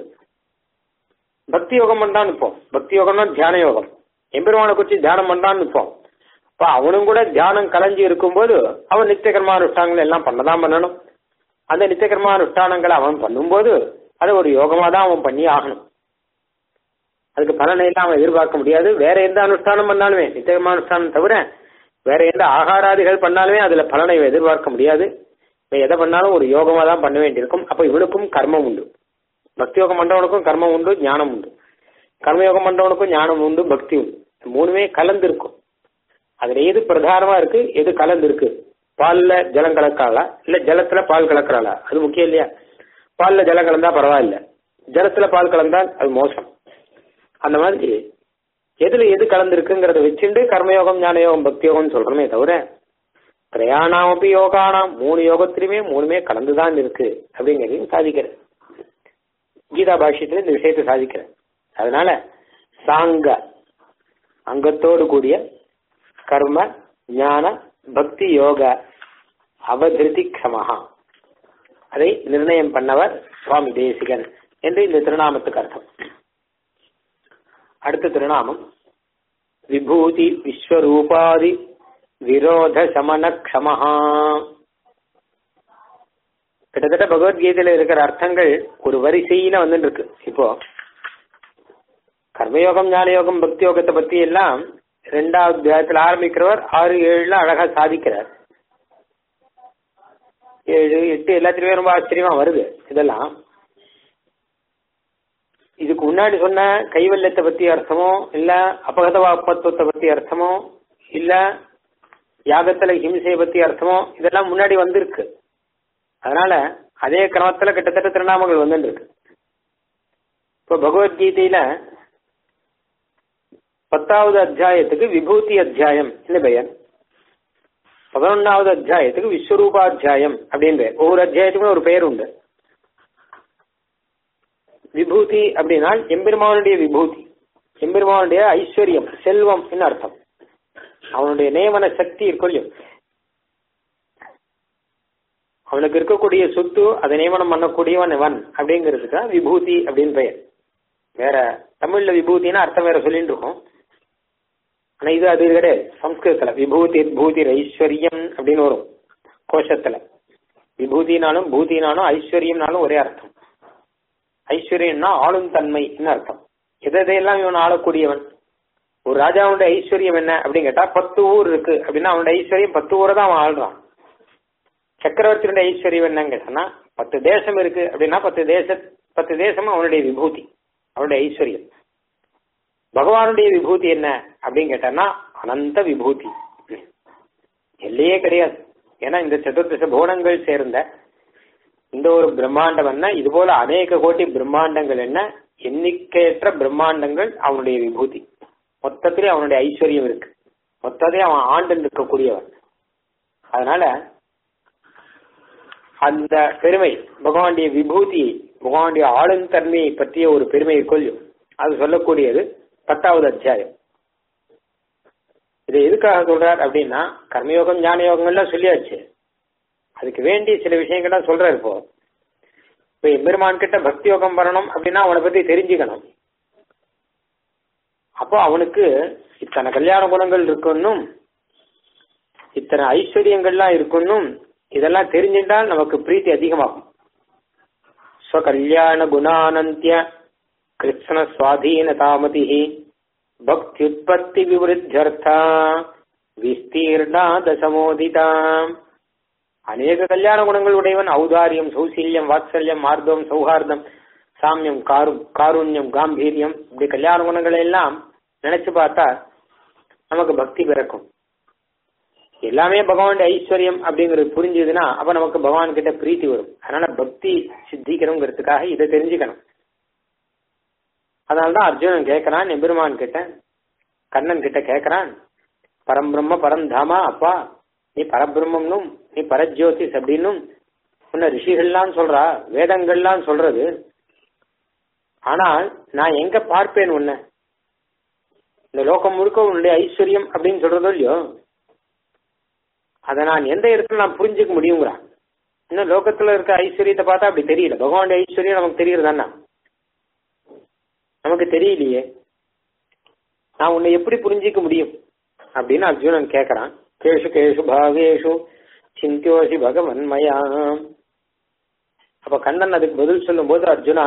பக்தி யோகம் பண்றான்னு இப்போ பக்தி யோகம்னா தியான யோகம் எம்பெருமானை குறித்து தியானம் பண்றான்னு இப்போ இப்ப அவனும் கூட தியானம் கலைஞ்சு இருக்கும்போது அவன் நித்திய கர்மானுஷ்டானங்கள் எல்லாம் பண்ணதான் பண்ணணும் அந்த நித்திய கர்மானுஷ்டானங்களை அவன் பண்ணும்போது அதை ஒரு யோகமா தான் அவன் பண்ணி ஆகணும் அதுக்கு பலனை எல்லாம் அவன் எதிர்பார்க்க முடியாது வேற எந்த அனுஷ்டானம் பண்ணாலுமே நித்திய கர்மானுஷ்டானம் தவிர வேற எந்த ஆகாராதிகள் பண்ணாலுமே அதுல பலனை எதிர்பார்க்க முடியாது இவன் எதை பண்ணாலும் ஒரு யோகமா தான் பண்ண வேண்டியிருக்கும் அப்ப இவனுக்கும் கர்மம் உண்டு பக்தி யோகம் பண்றவனுக்கும் கர்மம் உண்டு ஞானம் உண்டு கர்மயோகம் பண்றவனுக்கும் ஞானம் உண்டு பக்தி உண்டு மூணுமே கலந்து இருக்கும் அதுல எது பிரதானமா இருக்கு எது கலந்து இருக்கு பால்ல ஜலம் கலக்காளா இல்ல ஜலத்துல பால் கலக்கிறாளா அது முக்கியம் இல்லையா பால்ல ஜலம் கலந்தா பரவாயில்ல ஜலத்துல பால் கலந்தால் அது மோசம் அந்த மாதிரி எதுல எது கலந்துருக்குங்கிறத வச்சுட்டு கர்மயோகம் ஞானயோகம் பக்தி யோகம் சொல்றோமே தவிர திரையானாமப்பி யோகானாம் மூணு யோகத்திலுமே மூணுமே கலந்துதான் இருக்கு அப்படிங்கிறதையும் சாதிக்கிறது கீதா பாஷ்யத்துல இந்த விஷயத்தை சாதிக்கிற அதனால சாங்க அங்கத்தோடு கூடிய கர்ம ஞான பக்தி யோக அவதிருதி க்ஷமஹா அதை நிர்ணயம் பண்ணவர் சுவாமி தேசிகன் என்று இந்த திருநாமத்துக்கு அர்த்தம் அடுத்த திருநாமம் விபூதி விஸ்வரூபாதி விரோத சமன க்ஷமஹா கிட்டத்தட்ட பகவத்கீதையில இருக்கிற அர்த்தங்கள் ஒரு வரிசையில வந்துட்டு இருக்கு இப்போ கர்மயோகம் ஞானயோகம் பக்தி யோகத்தை பத்தி எல்லாம் ரெண்டாவது அத்தியாயத்தில் ஆரம்பிக்கிறவர் ஆறு ஏழுல அழகா சாதிக்கிறார் ஏழு எட்டு எல்லாத்திலுமே ரொம்ப ஆச்சரியமா வருது இதெல்லாம் இதுக்கு முன்னாடி சொன்ன கைவல்யத்தை பத்தி அர்த்தமோ இல்ல அபகத வாப்பத்துவத்தை பத்தி அர்த்தமோ இல்ல யாகத்துல ஹிம்சையை பத்தி அர்த்தமோ இதெல்லாம் முன்னாடி வந்திருக்கு அதனால அதே கிரமத்துல கிட்டத்தட்ட திருநாமங்கள் வந்துட்டு இருக்கு இப்போ பகவத்கீதையில பத்தாவது அத்தியாயத்துக்கு விபூதி அத்தியாயம் என்ன பெயர் பதினொன்னாவது அத்தியாயத்துக்கு விஸ்வரூபாத்தியாயம் அப்படின்னு பெயர் ஒவ்வொரு அத்தியாயத்துக்குமே ஒரு பெயர் உண்டு விபூதி அப்படின்னா எம்பெருமானுடைய விபூதி எம்பெருமானுடைய ஐஸ்வர்யம் செல்வம் என்ன அர்த்தம் அவனுடைய நியமன சக்தி இருக்கொல்லையும் அவனுக்கு இருக்கக்கூடிய சொத்து அதை நியமனம் பண்ணக்கூடியவன் இவன் அப்படிங்கிறதுக்கு விபூதி அப்படின்னு பெயர் வேற தமிழ்ல விபூதினா அர்த்தம் வேற சொல்லிட்டு இருக்கோம் ஆனா இது அது கிடையாது சம்ஸ்கிருதத்துல விபூதி பூதி ஐஸ்வர்யம் அப்படின்னு வரும் கோஷத்துல விபூதினாலும் பூதினாலும் ஐஸ்வர்யம்னாலும் ஒரே அர்த்தம் ஐஸ்வர்யம்னா ஆளும் தன்மைன்னு அர்த்தம் எதை எதையெல்லாம் இவன் ஆளக்கூடியவன் ஒரு ராஜாவுடைய ஐஸ்வர்யம் என்ன அப்படின்னு கேட்டா பத்து ஊர் இருக்கு அப்படின்னா அவனுடைய ஐஸ்வர்யம் பத்து ஊரை தான் அவன் ஆள்றான் சக்கரவர்த்தியுடைய ஐஸ்வர்யம் என்னன்னு கேட்டானா பத்து தேசம் இருக்கு அப்படின்னா பத்து தேச பத்து தேசம் அவனுடைய விபூதி அவனுடைய ஐஸ்வர்யம் பகவானுடைய விபூதி என்ன அப்படின்னு கேட்டான்னா அனந்த விபூதி எல்லையே கிடையாது ஏன்னா இந்த சதுர்தச புவனங்கள் சேர்ந்த இந்த ஒரு பிரம்மாண்டம் என்ன இது போல அநேக கோடி பிரம்மாண்டங்கள் என்ன எண்ணிக்கையற்ற பிரம்மாண்டங்கள் அவனுடைய விபூதி மொத்தத்திலே அவனுடைய ஐஸ்வர்யம் இருக்கு மொத்தத்தையும் அவன் ஆண்டு இருக்கக்கூடியவன் அதனால அந்த பெருமை பகவானுடைய விபூதியை பகவானுடைய ஆளும் தன்மையை பற்றிய ஒரு பெருமையை கொள்ளும் அது சொல்லக்கூடியது பத்தாவது அத்தியாயம் இதை எதுக்காக சொல்றார் அப்படின்னா கர்மயோகம் ஞான யோகங்கள்லாம் சொல்லியாச்சு அதுக்கு வேண்டி சில விஷயங்கள்லாம் சொல்றாரு இப்போ இப்ப எம்பெருமான் கிட்ட பக்தி யோகம் பண்ணணும் அப்படின்னா அவனை பத்தி தெரிஞ்சுக்கணும் அப்போ அவனுக்கு இத்தனை கல்யாண குணங்கள் இருக்கணும் இத்தனை ஐஸ்வர்யங்கள்லாம் இருக்கணும் இதெல்லாம் தெரிஞ்சின்றால் நமக்கு பிரீத்தி அதிகமாகும் ஸ்வகல்யாண குணானந்திய கிருஷ்ண சுவாதீன தாமதி பக்தியுற்பத்தி விவருத்தியர்த்தா விஸ்தீர்ணா தசமோதிதா அநேக கல்யாண குணங்கள் உடையவன் ஔதாரியம் சௌசீல்யம் வாத்சல்யம் மார்தம் சௌஹார்தம் சாமியம் காரு காருண்யம் காம்பீரியம் இப்படி கல்யாண குணங்களை எல்லாம் நினைச்சு பார்த்தா நமக்கு பக்தி பிறக்கும் எல்லாமே பகவானுடைய ஐஸ்வர்யம் அப்படிங்கிறது புரிஞ்சுதுன்னா அப்ப நமக்கு பகவான் கிட்ட பிரீத்தி வரும் அதனால பக்தி சித்திக்கணுங்கிறதுக்காக இதை தெரிஞ்சுக்கணும் அதனால்தான் அர்ஜுனன் கேட்கறான் எம்பெருமான் கிட்ட கண்ணன் கிட்ட கேட்கறான் பரம்பிரம்ம பரந்தாமா அப்பா நீ பரபிரம்மம்னும் நீ பரஜோதிஸ் அப்படின்னும் உன்ன ரிஷிகள்லாம் சொல்றா வேதங்கள்லாம் சொல்றது ஆனால் நான் எங்க பார்ப்பேன் உன்னை இந்த லோகம் முழுக்க உன்னுடைய ஐஸ்வர்யம் அப்படின்னு சொல்றதோ இல்லையோ அதை நான் எந்த இடத்துல நான் புரிஞ்சுக்க முடியுங்கிறான் இன்னும் லோகத்துல இருக்க ஐஸ்வர்யத்தை பார்த்தா அப்படி தெரியல பகவானுடைய ஐஸ்வர்யம் நமக்கு தெரியுறதாண்ணா நமக்கு தெரியலையே நான் உன்னை எப்படி புரிஞ்சிக்க முடியும் அப்படின்னு அர்ஜுனன் கேட்கறான் கேஷு கேஷு பாவேஷு சிந்தியோசி பகவன்மயா அப்ப கண்ணன் அதுக்கு பதில் சொல்லும் போது அர்ஜுனா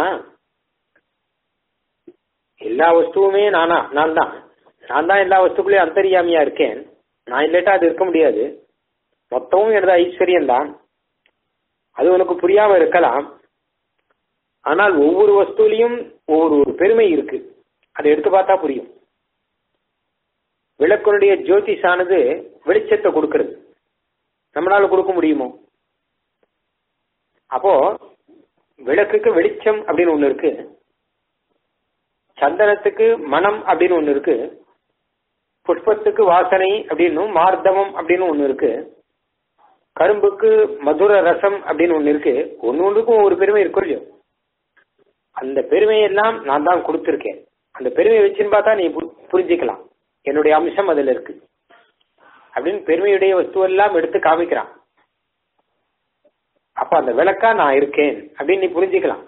எல்லா வஸ்துவுமே நானா நான் தான் நான் தான் எல்லா வஸ்துக்குள்ளேயும் அந்தரியாமியா இருக்கேன் நான் இல்லாட்டா அது இருக்க முடியாது மொத்தமும் எனது ஐஸ்வர்யம் தான் அது உனக்கு புரியாம இருக்கலாம் ஆனால் ஒவ்வொரு வஸ்துலையும் ஒவ்வொரு ஒரு பெருமை இருக்கு அதை எடுத்து பார்த்தா புரியும் விளக்கனுடைய ஜோதிஷானது வெளிச்சத்தை கொடுக்கிறது நம்மளால கொடுக்க முடியுமோ அப்போ விளக்குக்கு வெளிச்சம் அப்படின்னு ஒண்ணு இருக்கு சந்தனத்துக்கு மனம் அப்படின்னு ஒண்ணு இருக்கு புஷ்பத்துக்கு வாசனை அப்படின்னும் மார்தவம் அப்படின்னு ஒண்ணு இருக்கு கரும்புக்கு மதுர ரசம் அப்படின்னு ஒண்ணு இருக்கு ஒன்னு ஒன்றுக்கும் ஒரு பெருமை இருக்கும் இல்லையோ அந்த பெருமையெல்லாம் நான் தான் கொடுத்துருக்கேன் அந்த பெருமையை வச்சுன்னு பார்த்தா நீ புரிஞ்சுக்கலாம் என்னுடைய அம்சம் அதுல இருக்கு அப்படின்னு பெருமையுடைய வஸ்துவெல்லாம் எடுத்து காமிக்கிறான் அப்ப அந்த விளக்கா நான் இருக்கேன் அப்படின்னு நீ புரிஞ்சுக்கலாம்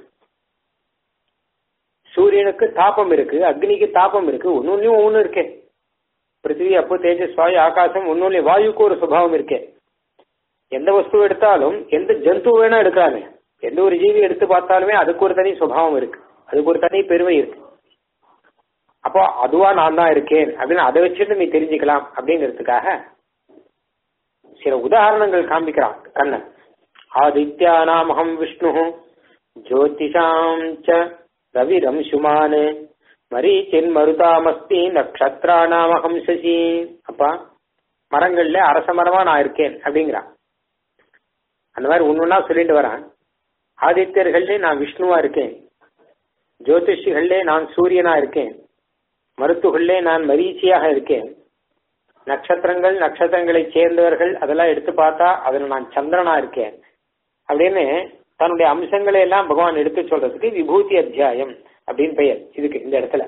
சூரியனுக்கு தாபம் இருக்கு அக்னிக்கு தாபம் இருக்கு ஒன்னொன்னையும் ஒவ்வொன்று இருக்கே பிருத்திவி அப்போ தேஜஸ் வாயு ஆகாசம் ஒன்னொன்னு வாயுக்கு ஒரு சுபாவம் இருக்கே எந்த வஸ்து எடுத்தாலும் எந்த ஜந்து வேணா எடுக்கலாமே எந்த ஒரு ஜீவி எடுத்து பார்த்தாலுமே அதுக்கு ஒரு தனி சுபாவம் இருக்கு அதுக்கு ஒரு தனி பெருமை இருக்கு அப்போ அதுவா நான் தான் இருக்கேன் அப்படின்னு அதை வச்சுட்டு நீ தெரிஞ்சுக்கலாம் அப்படிங்கிறதுக்காக சில உதாரணங்கள் காண்பிக்கிறான் கண்ணன் ஆதித்யானாமகம் விஷ்ணு ஜோதிஷாம் ச ரவிரம்சுமான் மரீச்சின் மருதாமஸ்தி நக்ஷத்ரானாமகம் சசி அப்பா மரங்கள்ல அரச மரமா நான் இருக்கேன் அப்படிங்கிறான் அந்த மாதிரி ஒன்னொன்னா சொல்லிட்டு வரான் ஆதித்யர்கள்லே நான் விஷ்ணுவா இருக்கேன் ஜோதிஷிகள்லே நான் சூரியனா இருக்கேன் மருத்துகளே நான் மரீச்சியாக இருக்கேன் நட்சத்திரங்கள் நட்சத்திரங்களை சேர்ந்தவர்கள் அதெல்லாம் எடுத்து பார்த்தா அதுல நான் சந்திரனா இருக்கேன் அப்படின்னு தன்னுடைய அம்சங்களை எல்லாம் பகவான் எடுத்து சொல்றதுக்கு விபூதி அத்தியாயம் அப்படின்னு பெயர் இதுக்கு இந்த இடத்துல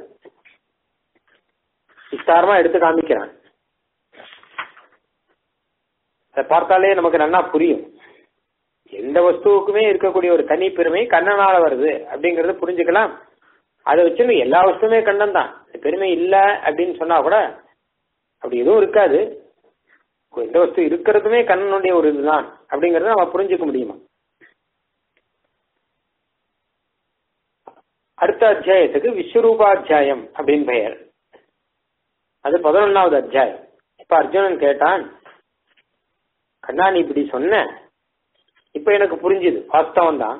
விஸ்தாரமா எடுத்து காமிக்கிறான் அதை பார்த்தாலே நமக்கு நல்லா புரியும் எந்த வஸ்துவுக்குமே இருக்கக்கூடிய ஒரு தனி பெருமை கண்ணனால வருது அப்படிங்கறத புரிஞ்சுக்கலாம் அதை வச்சு எல்லா வஸ்துவுமே கண்ணன் தான் பெருமை இல்ல அப்படின்னு சொன்னா கூட அப்படி எதுவும் இருக்காது எந்த வஸ்து இருக்கிறதுமே கண்ணனுடைய ஒரு இதுதான் அப்படிங்கறத நம்ம புரிஞ்சுக்க முடியுமா அடுத்த அத்தியாயத்துக்கு விஸ்வரூபாத்தியாயம் அப்படின்னு பெயர் அது பதினொன்னாவது அத்தியாயம் இப்ப அர்ஜுனன் கேட்டான் கண்ணா நீ இப்படி சொன்ன இப்ப எனக்கு புரிஞ்சுது வாஸ்தவம் தான்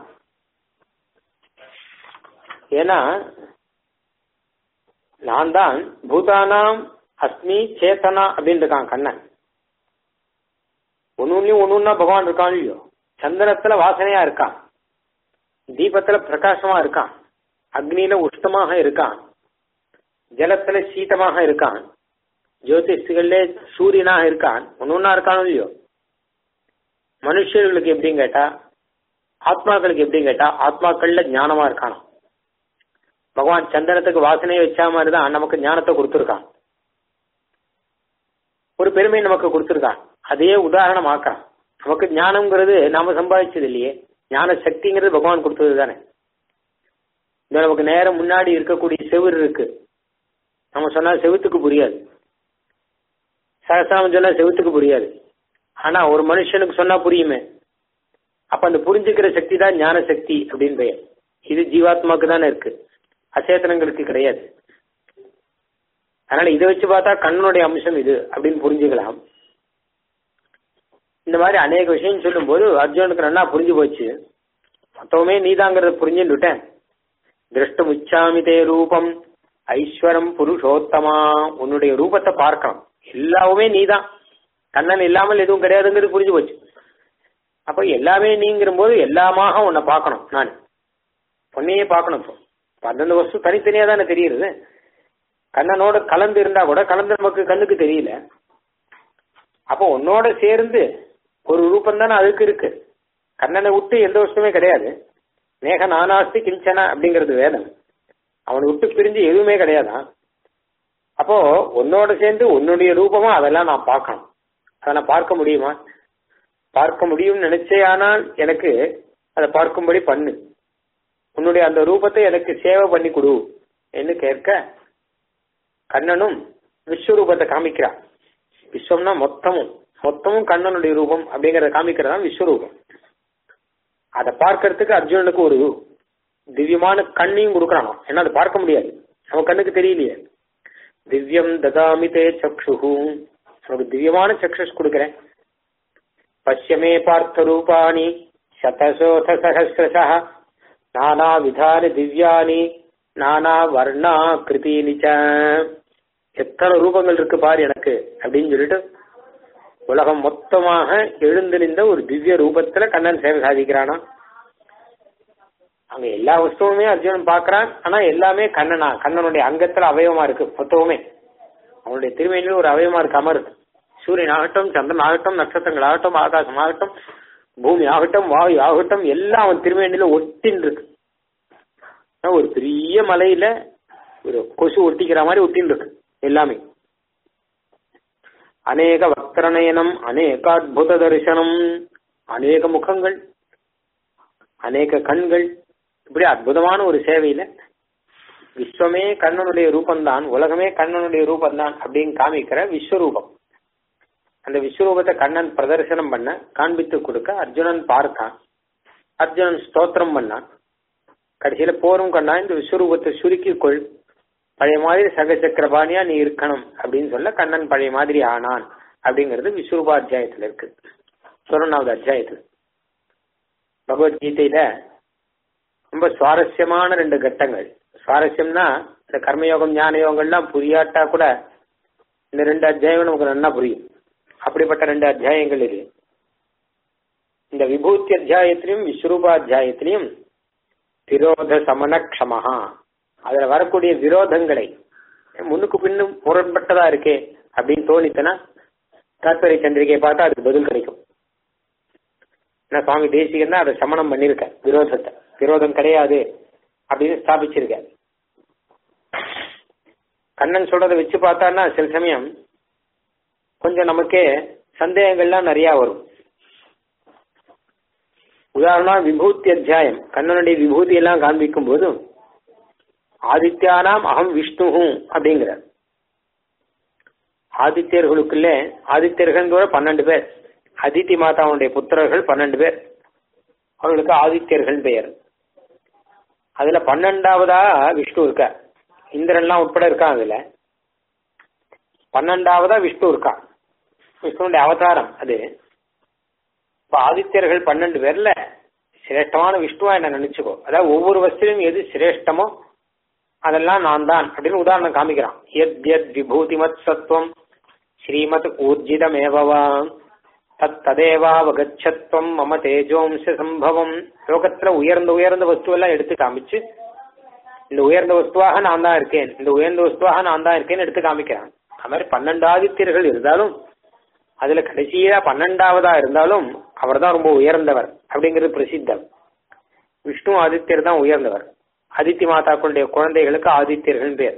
ஏன்னா நான் தான் பூதானாம் அஸ்மி சேத்தனா அப்படின்னு இருக்கான் கண்ணன் ஒன்னொன்னையும் ஒன்னொன்னா பகவான் இருக்கான் இல்லையோ சந்தனத்துல வாசனையா இருக்கான் தீபத்துல பிரகாசமா இருக்கான் அக்னியில உஷ்டமாக இருக்கான் ஜலத்துல சீதமாக இருக்கான் ஜோதிஷர்களே சூரியனாக இருக்கான் ஒன்னொன்னா இருக்கானோ இல்லையோ மனுஷர்களுக்கு எப்படின்னு கேட்டா ஆத்மாக்களுக்கு எப்படின்னு கேட்டா ஆத்மாக்கள்ல ஞானமா இருக்கானா பகவான் சந்தனத்துக்கு வாசனையை வச்சா மாதிரி தான் நமக்கு ஞானத்தை கொடுத்துருக்கான் ஒரு பெருமை நமக்கு கொடுத்துருக்கான் அதையே உதாரணம் ஆக்கான் நமக்கு ஞானம்ங்கிறது நாம சம்பாதிச்சது இல்லையே ஞான சக்திங்கிறது பகவான் கொடுத்தது தானே இந்த நமக்கு நேரம் முன்னாடி இருக்கக்கூடிய செவுரு இருக்கு நம்ம சொன்னா செவுத்துக்கு புரியாது சகசாமம் சொன்னா செவுத்துக்கு புரியாது ஆனா ஒரு மனுஷனுக்கு சொன்னா புரியுமே அப்ப அந்த புரிஞ்சுக்கிற சக்தி தான் ஞான சக்தி அப்படின்னு பெயர் இது ஜீவாத்மாக்கு தானே இருக்கு அச்சேதனங்களுக்கு கிடையாது அதனால இதை வச்சு பார்த்தா கண்ணனுடைய அம்சம் இது அப்படின்னு புரிஞ்சுக்கலாம் இந்த மாதிரி அநேக விஷயம் சொல்லும்போது அர்ஜுனுக்கு நல்லா புரிஞ்சு போச்சு மொத்தமே நீதாங்கிறத புரிஞ்சுட்டேன் திருஷ்டம் உச்சாமிதே ரூபம் ஐஸ்வரம் புருஷோத்தமா உன்னுடைய ரூபத்தை பார்க்கணும் எல்லாமே நீதான் கண்ணன் இல்லாமல் எதுவும் கிடையாதுங்கிறது புரிஞ்சு போச்சு அப்ப எல்லாமே நீங்கிற போது எல்லாமாக உன்னை பார்க்கணும் நான் உன்னையே பார்க்கணும் இப்போ அந்தந்த வஸ்து தனித்தனியா தானே தெரியுது கண்ணனோட கலந்து இருந்தா கூட கலந்து நமக்கு கண்ணுக்கு தெரியல அப்போ உன்னோட சேர்ந்து ஒரு ரூபம் தானே அதுக்கு இருக்கு கண்ணனை விட்டு எந்த வஸ்துமே கிடையாது மேக நானாஸ்தி கிஞ்சன அப்படிங்கிறது வேதம் அவனை விட்டு பிரிஞ்சு எதுவுமே கிடையாதான் அப்போ உன்னோட சேர்ந்து உன்னுடைய ரூபமா அதெல்லாம் நான் பார்க்கணும் அதை நான் பார்க்க முடியுமா பார்க்க முடியும்னு நினைச்சே ஆனால் எனக்கு அதை பார்க்கும்படி பண்ணு உன்னுடைய அந்த ரூபத்தை எனக்கு சேவை பண்ணி கொடு என்று கேட்க கண்ணனும் விஸ்வரூபத்தை காமிக்கிறான் விஸ்வம்னா மொத்தமும் மொத்தமும் கண்ணனுடைய ரூபம் அப்படிங்கறத காமிக்கிறதா விஸ்வரூபம் அதை பார்க்கறதுக்கு அர்ஜுனனுக்கு ஒரு திவ்யமான கண்ணையும் கொடுக்கறானோ ஏன்னா அதை பார்க்க முடியாது நம்ம கண்ணுக்கு தெரியலையே திவ்யம் ததாமி தே சக்ஷு உனக்கு திவ்யமான சக்ஷஸ் கொடுக்கிறேன் பஷ்யமே பார்த்த ரூபாணி சதசோத சகசிரசா நானா விதானி திவ்யானி நானா வர்ணா கிருதீனி எத்தனை ரூபங்கள் இருக்கு பாரு எனக்கு அப்படின்னு சொல்லிட்டு உலகம் மொத்தமாக எழுந்தெளிந்த ஒரு திவ்ய ரூபத்துல கண்ணன் சேவை சாதிக்கிறானா அங்க எல்லா வஸ்துவுமே அர்ஜுனன் பாக்குறான் ஆனா எல்லாமே கண்ணனா கண்ணனுடைய அங்கத்துல அவயவமா இருக்கு மொத்தமுமே அவனுடைய திருமையில ஒரு அவயவமா இருக்கு அமருது சூரியன் ஆகட்டும் சந்திரன் ஆகட்டும் நட்சத்திரங்கள் ஆகட்டும் ஆகாசம் ஆகட்டும் பூமி ஆகட்டும் வாயு ஆகட்டும் எல்லாம் அவன் திருமேனில ஒட்டின் இருக்கு ஒரு பெரிய மலையில ஒரு கொசு ஒட்டிக்கிற மாதிரி ஒட்டின் இருக்கு எல்லாமே அநேக வக்ரநயனம் அநேக அத்புத தரிசனம் அநேக முகங்கள் அநேக கண்கள் இப்படி அற்புதமான ஒரு சேவையில விஸ்வமே கண்ணனுடைய ரூபந்தான் உலகமே கண்ணனுடைய ரூபந்தான் அப்படின்னு காமிக்கிற விஸ்வரூபம் அந்த விஸ்வரூபத்தை கண்ணன் பிரதர்சனம் பண்ண காண்பித்து கொடுக்க அர்ஜுனன் பார்த்தான் அர்ஜுனன் ஸ்தோத்திரம் பண்ணான் கடைசியில போரும் கண்ணா இந்த விஸ்வரூபத்தை சுருக்கிக் கொள் பழைய மாதிரி சகசக்கரபாணியா நீ இருக்கணும் அப்படின்னு சொல்ல கண்ணன் பழைய மாதிரி ஆனான் அப்படிங்கிறது விஸ்வரூபா அத்தியாயத்துல இருக்கு சொன்னாவது அத்தியாயத்துல பகவத்கீதையில ரொம்ப சுவாரஸ்யமான ரெண்டு கட்டங்கள் சுவாரஸ்யம்னா இந்த கர்மயோகம் ஞான யோகம்லாம் புரியாட்டா கூட இந்த ரெண்டு அத்தியாயம் நமக்கு நல்லா புரியும் அப்படிப்பட்ட ரெண்டு அத்தியாயங்கள் இது இந்த விபூத்தி அத்தியாயத்திலையும் விஸ்வரூபா அத்தியாயத்திலையும் விரோத சமண க்ஷமஹா அதுல வரக்கூடிய விரோதங்களை முன்னுக்கு பின்னும் முரண்பட்டதா இருக்கே அப்படின்னு தோணித்தனா தாத்பரிய சந்திரிகையை பார்த்தா அதுக்கு பதில் கிடைக்கும் ஏன்னா சுவாமி தேசிகன் தான் அதை சமணம் பண்ணிருக்க விரோதத்தை விரோதம் கிடையாது அப்படின்னு ஸ்தாபிச்சிருக்க கண்ணன் சொல்றதை வச்சு பார்த்தான்னா சில சமயம் கொஞ்சம் நமக்கே சந்தேகங்கள்லாம் நிறைய வரும் உதாரணம் விபூதி அத்தியாயம் கண்ணனுடைய விபூதி எல்லாம் காண்பிக்கும் போது ஆதித்யானாம் அகம் விஷ்ணு அப்படிங்கிறார் ஆதித்யர்களுக்குள்ள ஆதித்யர்கள் கூட பன்னெண்டு பேர் அதித்தி மாதாவுடைய புத்திரர்கள் பன்னெண்டு பேர் அவர்களுக்கு ஆதித்யர்கள் பெயர் அதுல பன்னெண்டாவதா விஷ்ணு இருக்க இந்திரன்லாம் உட்பட இருக்கான் அதுல பன்னெண்டாவதா விஷ்ணு இருக்கான் விஷ்ணுடைய அவதாரம் அது இப்ப ஆதித்யர்கள் பன்னெண்டு பேர்ல சிரேஷ்டமான விஷ்ணுவா என்ன நினைச்சுக்கோ அதாவது ஒவ்வொரு வஸ்துலையும் எது சிரேஷ்டமோ அதெல்லாம் நான் தான் அப்படின்னு உதாரணம் காமிக்கிறான் எத் எத் விபூதிமத் சத்துவம் ஸ்ரீமத் ஊர்ஜிதமேவவா தத் ததேவாவகச்சத்வம் மம தேஜோம்ச சம்பவம் லோகத்துல உயர்ந்த உயர்ந்த வஸ்துவெல்லாம் எடுத்து காமிச்சு இந்த உயர்ந்த வஸ்துவாக நான் தான் இருக்கேன் இந்த உயர்ந்த வஸ்துவாக நான் தான் இருக்கேன்னு எடுத்து காமிக்கிறான் அது மாதிரி பன்னெண்டு ஆதித்யர்கள் இருந்தாலும் அதுல கடைசியா பன்னெண்டாவதா இருந்தாலும் அவர் தான் ரொம்ப உயர்ந்தவர் அப்படிங்கிறது பிரசித்தம் விஷ்ணு ஆதித்யர் தான் உயர்ந்தவர் ஆதித்ய மாதாக்களுடைய குழந்தைகளுக்கு ஆதித்யர்கள் பேர்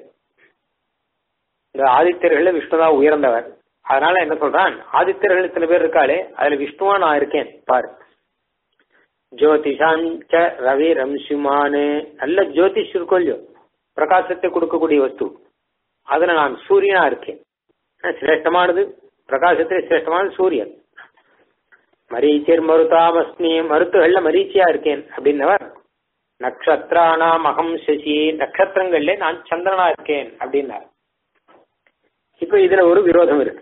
இந்த ஆதித்யர்கள் விஷ்ணு தான் உயர்ந்தவர் அதனால என்ன சொல்றான் ஆதித்யர்கள் சில பேர் இருக்காளே அதுல விஷ்ணுவா நான் இருக்கேன் பாரு ஜோதிஷாஞ்ச ரவி ரம்சுமானு நல்ல ஜோதிஷ் இருக்கும் இல்லையோ பிரகாசத்தை கொடுக்கக்கூடிய வஸ்து அதுல நான் சூரியனா இருக்கேன் சிரேஷ்டமானது பிரகாசத்திலே சிரேஷ்டமானது சூரியன் மரீச்சிர் மருதாமஸ்மி மருத்துகள்ல மரீச்சியா இருக்கேன் அப்படின்னவர் நக்ஷத்ரானாம் அகம் சசி நட்சத்திரங்கள்ல நான் சந்திரனா இருக்கேன் அப்படின்னார் இப்ப இதுல ஒரு விரோதம் இருக்கு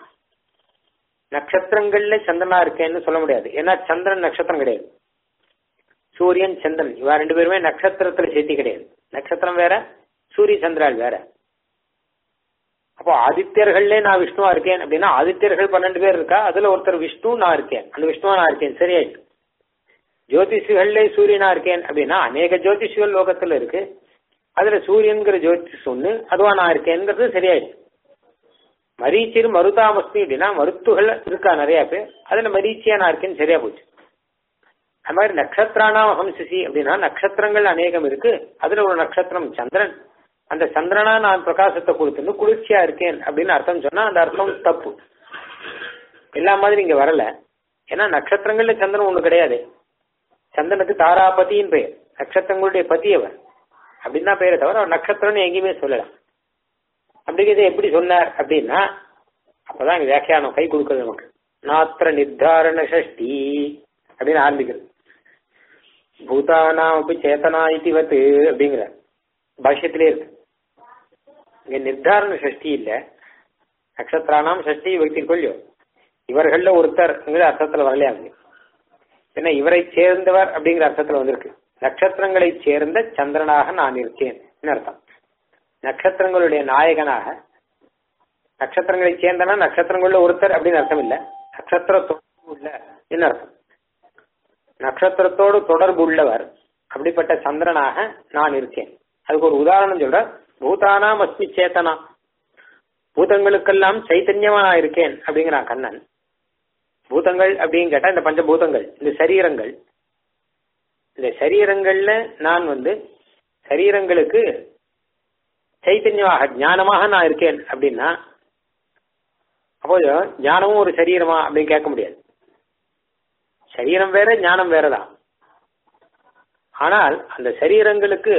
நட்சத்திரங்கள்ல சந்திரனா இருக்கேன்னு சொல்ல முடியாது ஏன்னா சந்திரன் நட்சத்திரம் கிடையாது சூரியன் சந்திரன் இவா ரெண்டு பேருமே நட்சத்திரத்துல சேர்த்தி கிடையாது நட்சத்திரம் வேற சூரிய சந்திரால் வேற அப்போ ஆதித்யர்கள்ல நான் விஷ்ணுவா இருக்கேன் அப்படின்னா ஆதித்யர்கள் பன்னெண்டு பேர் இருக்கா அதுல ஒருத்தர் விஷ்ணு நான் இருக்கேன் அந்த விஷ்ணுவா நான் இருக்கேன் சரியாயிட்டு ஜோதிஷுகள்ல சூரியனா இருக்கேன் அப்படின்னா அநேக ஜோதிஷுகள் லோகத்துல இருக்கு அதுல சூரியன்கிற ஜோதிஷ் ஒண்ணு அதுவா நான் இருக்கேன்ங்கிறது சரியாயிடுச்சு மரீச்சிர் மருதாமஸ்மி அப்படின்னா மருத்துகள் இருக்கா நிறைய பேர் அதுல மரீச்சியா நான் இருக்கேன்னு சரியா போச்சு அது மாதிரி நட்சத்திரானா ஹம்சசி அப்படின்னா நட்சத்திரங்கள் அநேகம் இருக்கு அதுல ஒரு நட்சத்திரம் சந்திரன் அந்த சந்திரனா நான் பிரகாசத்தை கொடுத்துன்னு குளிர்ச்சியா இருக்கேன் அப்படின்னு அர்த்தம் சொன்னா அந்த அர்த்தம் தப்பு எல்லா மாதிரி இங்க வரல ஏன்னா நட்சத்திரங்கள்ல சந்திரன் ஒண்ணு கிடையாது சந்திரனுக்கு தாராபதியின் பெயர் நட்சத்திரங்களுடைய பதி அவர் அப்படின்னு தான் பெயரை தவிர அவர் நட்சத்திரம்னு எங்கேயுமே சொல்லலாம் அப்படிங்கிறத எப்படி சொன்னார் அப்படின்னா அப்பதான் இங்க வியாக்கியானம் கை கொடுக்குறது நமக்கு நாத்திர நிர்தாரண சஷ்டி அப்படின்னு ஆரம்பிக்கிறது பூதானாம் அப்படி சேத்தனா இதிவத்து அப்படிங்கிற பாஷ்யத்திலே இருக்கு இங்க நிர்தாரண சஷ்டி இல்ல நட்சத்திரானாம் சஷ்டி வைத்தி கொள்ளியோ இவர்கள்ல ஒருத்தர் அர்த்தத்துல வரலையா அங்க ஏன்னா இவரை சேர்ந்தவர் அப்படிங்கிற அர்த்தத்துல வந்திருக்கு நட்சத்திரங்களை சேர்ந்த சந்திரனாக நான் இருக்கேன் அர்த்தம் நட்சத்திரங்களுடைய நாயகனாக நட்சத்திரங்களை சேர்ந்தனா நட்சத்திரங்கள்ல ஒருத்தர் அப்படின்னு அர்த்தம் இல்ல நட்சத்திரத்தோடு உள்ள என்ன அர்த்தம் நட்சத்திரத்தோடு தொடர்பு உள்ளவர் அப்படிப்பட்ட சந்திரனாக நான் இருக்கேன் அதுக்கு ஒரு உதாரணம் சொல்ற பூதானாம் அஸ்மி சேத்தனா பூதங்களுக்கெல்லாம் சைத்தன்யமா நான் இருக்கேன் அப்படிங்கிறான் கண்ணன் பூதங்கள் அப்படின்னு கேட்டா இந்த பஞ்சபூதங்கள் இந்த சரீரங்கள் இந்த சரீரங்கள்ல நான் வந்து சரீரங்களுக்கு சைத்தன்யமாக ஞானமாக நான் இருக்கேன் அப்படின்னா அப்போ ஞானமும் ஒரு சரீரமா அப்படின்னு கேட்க முடியாது சரீரம் வேற ஞானம் வேறதான் ஆனால் அந்த சரீரங்களுக்கு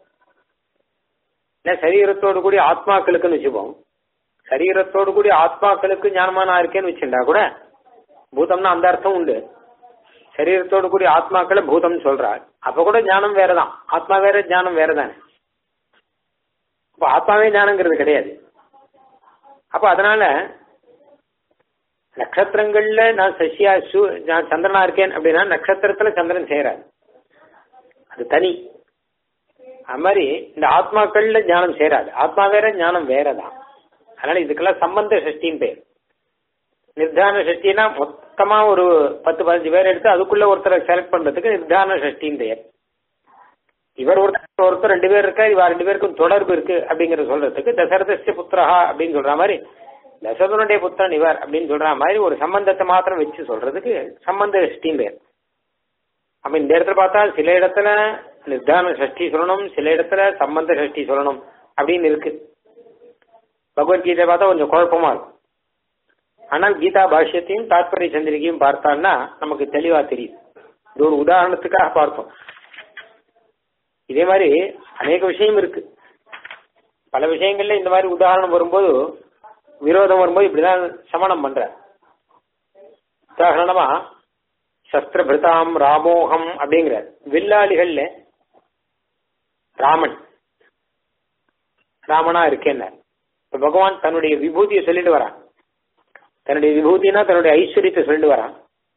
சரீரத்தோடு கூடிய ஆத்மாக்களுக்குன்னு வச்சுப்போம் சரீரத்தோடு கூடிய ஆத்மாக்களுக்கு ஞானமா நான் இருக்கேன்னு வச்சுட்டா கூட பூதம்னா அந்த அர்த்தம் உண்டு சரீரத்தோடு கூடிய ஆத்மாக்களை பூதம் சொல்றாள் அப்ப கூட ஞானம் வேறதான் ஆத்மா வேற ஞானம் வேறதானே அப்ப ஆத்மாவே ஞானங்கிறது கிடையாது அப்ப அதனால நட்சத்திரங்கள்ல நான் சசியா சு நான் சந்திரனா இருக்கேன் அப்படின்னா நட்சத்திரத்துல சந்திரன் செய்யறாரு அது தனி அது மாதிரி இந்த ஆத்மாக்கள்ல ஞானம் சேராது ஆத்மா வேற ஞானம் வேறதான் அதனால இதுக்கெல்லாம் சம்பந்த சஷ்டின்னு பேர் நிர்தான சஷ்டினா மொத்தமா ஒரு பத்து பதினஞ்சு பேர் எடுத்து அதுக்குள்ள ஒருத்தரை செலக்ட் பண்றதுக்கு நிர்தான சஷ்டின்னு பெயர் இவர் ஒருத்தர் ஒருத்தர் ரெண்டு பேர் இருக்கா இவ ரெண்டு பேருக்கும் தொடர்பு இருக்கு அப்படிங்கறத சொல்றதுக்கு தசரதஸ்ய புத்திரஹா அப்படின்னு சொல்ற மாதிரி தசரதனுடைய புத்திரன் இவர் அப்படின்னு சொல்ற மாதிரி ஒரு சம்பந்தத்தை மாத்திரம் வச்சு சொல்றதுக்கு சம்பந்த சஷ்டின்னு பேர் அப்ப இந்த இடத்துல பார்த்தா சில இடத்துல நிர்தான சஷ்டி சொல்லணும் சில இடத்துல சம்பந்த சஷ்டி சொல்லணும் அப்படின்னு இருக்கு பகவத்கீதை பார்த்தா கொஞ்சம் குழப்பமா இருக்கும் ஆனால் கீதா பாஷ்யத்தையும் தாத்பரிய சந்திரிகையும் பார்த்தான்னா நமக்கு தெளிவா தெரியும் இது ஒரு உதாரணத்துக்காக பார்த்தோம் இதே மாதிரி அநேக விஷயம் இருக்கு பல விஷயங்கள்ல இந்த மாதிரி உதாரணம் வரும்போது விரோதம் வரும்போது இப்படிதான் சமணம் பண்ற உதாரணமா சஸ்திரபிரதாம் ராமோகம் அப்படிங்கிற வில்லாளிகள்ல ராமன் ராமனா இருக்கேன் இப்ப பகவான் தன்னுடைய விபூதியை சொல்லிட்டு வரான் தன்னுடைய விபூதினா தன்னுடைய ஐஸ்வர்யத்தை சொல்லிட்டு வரான்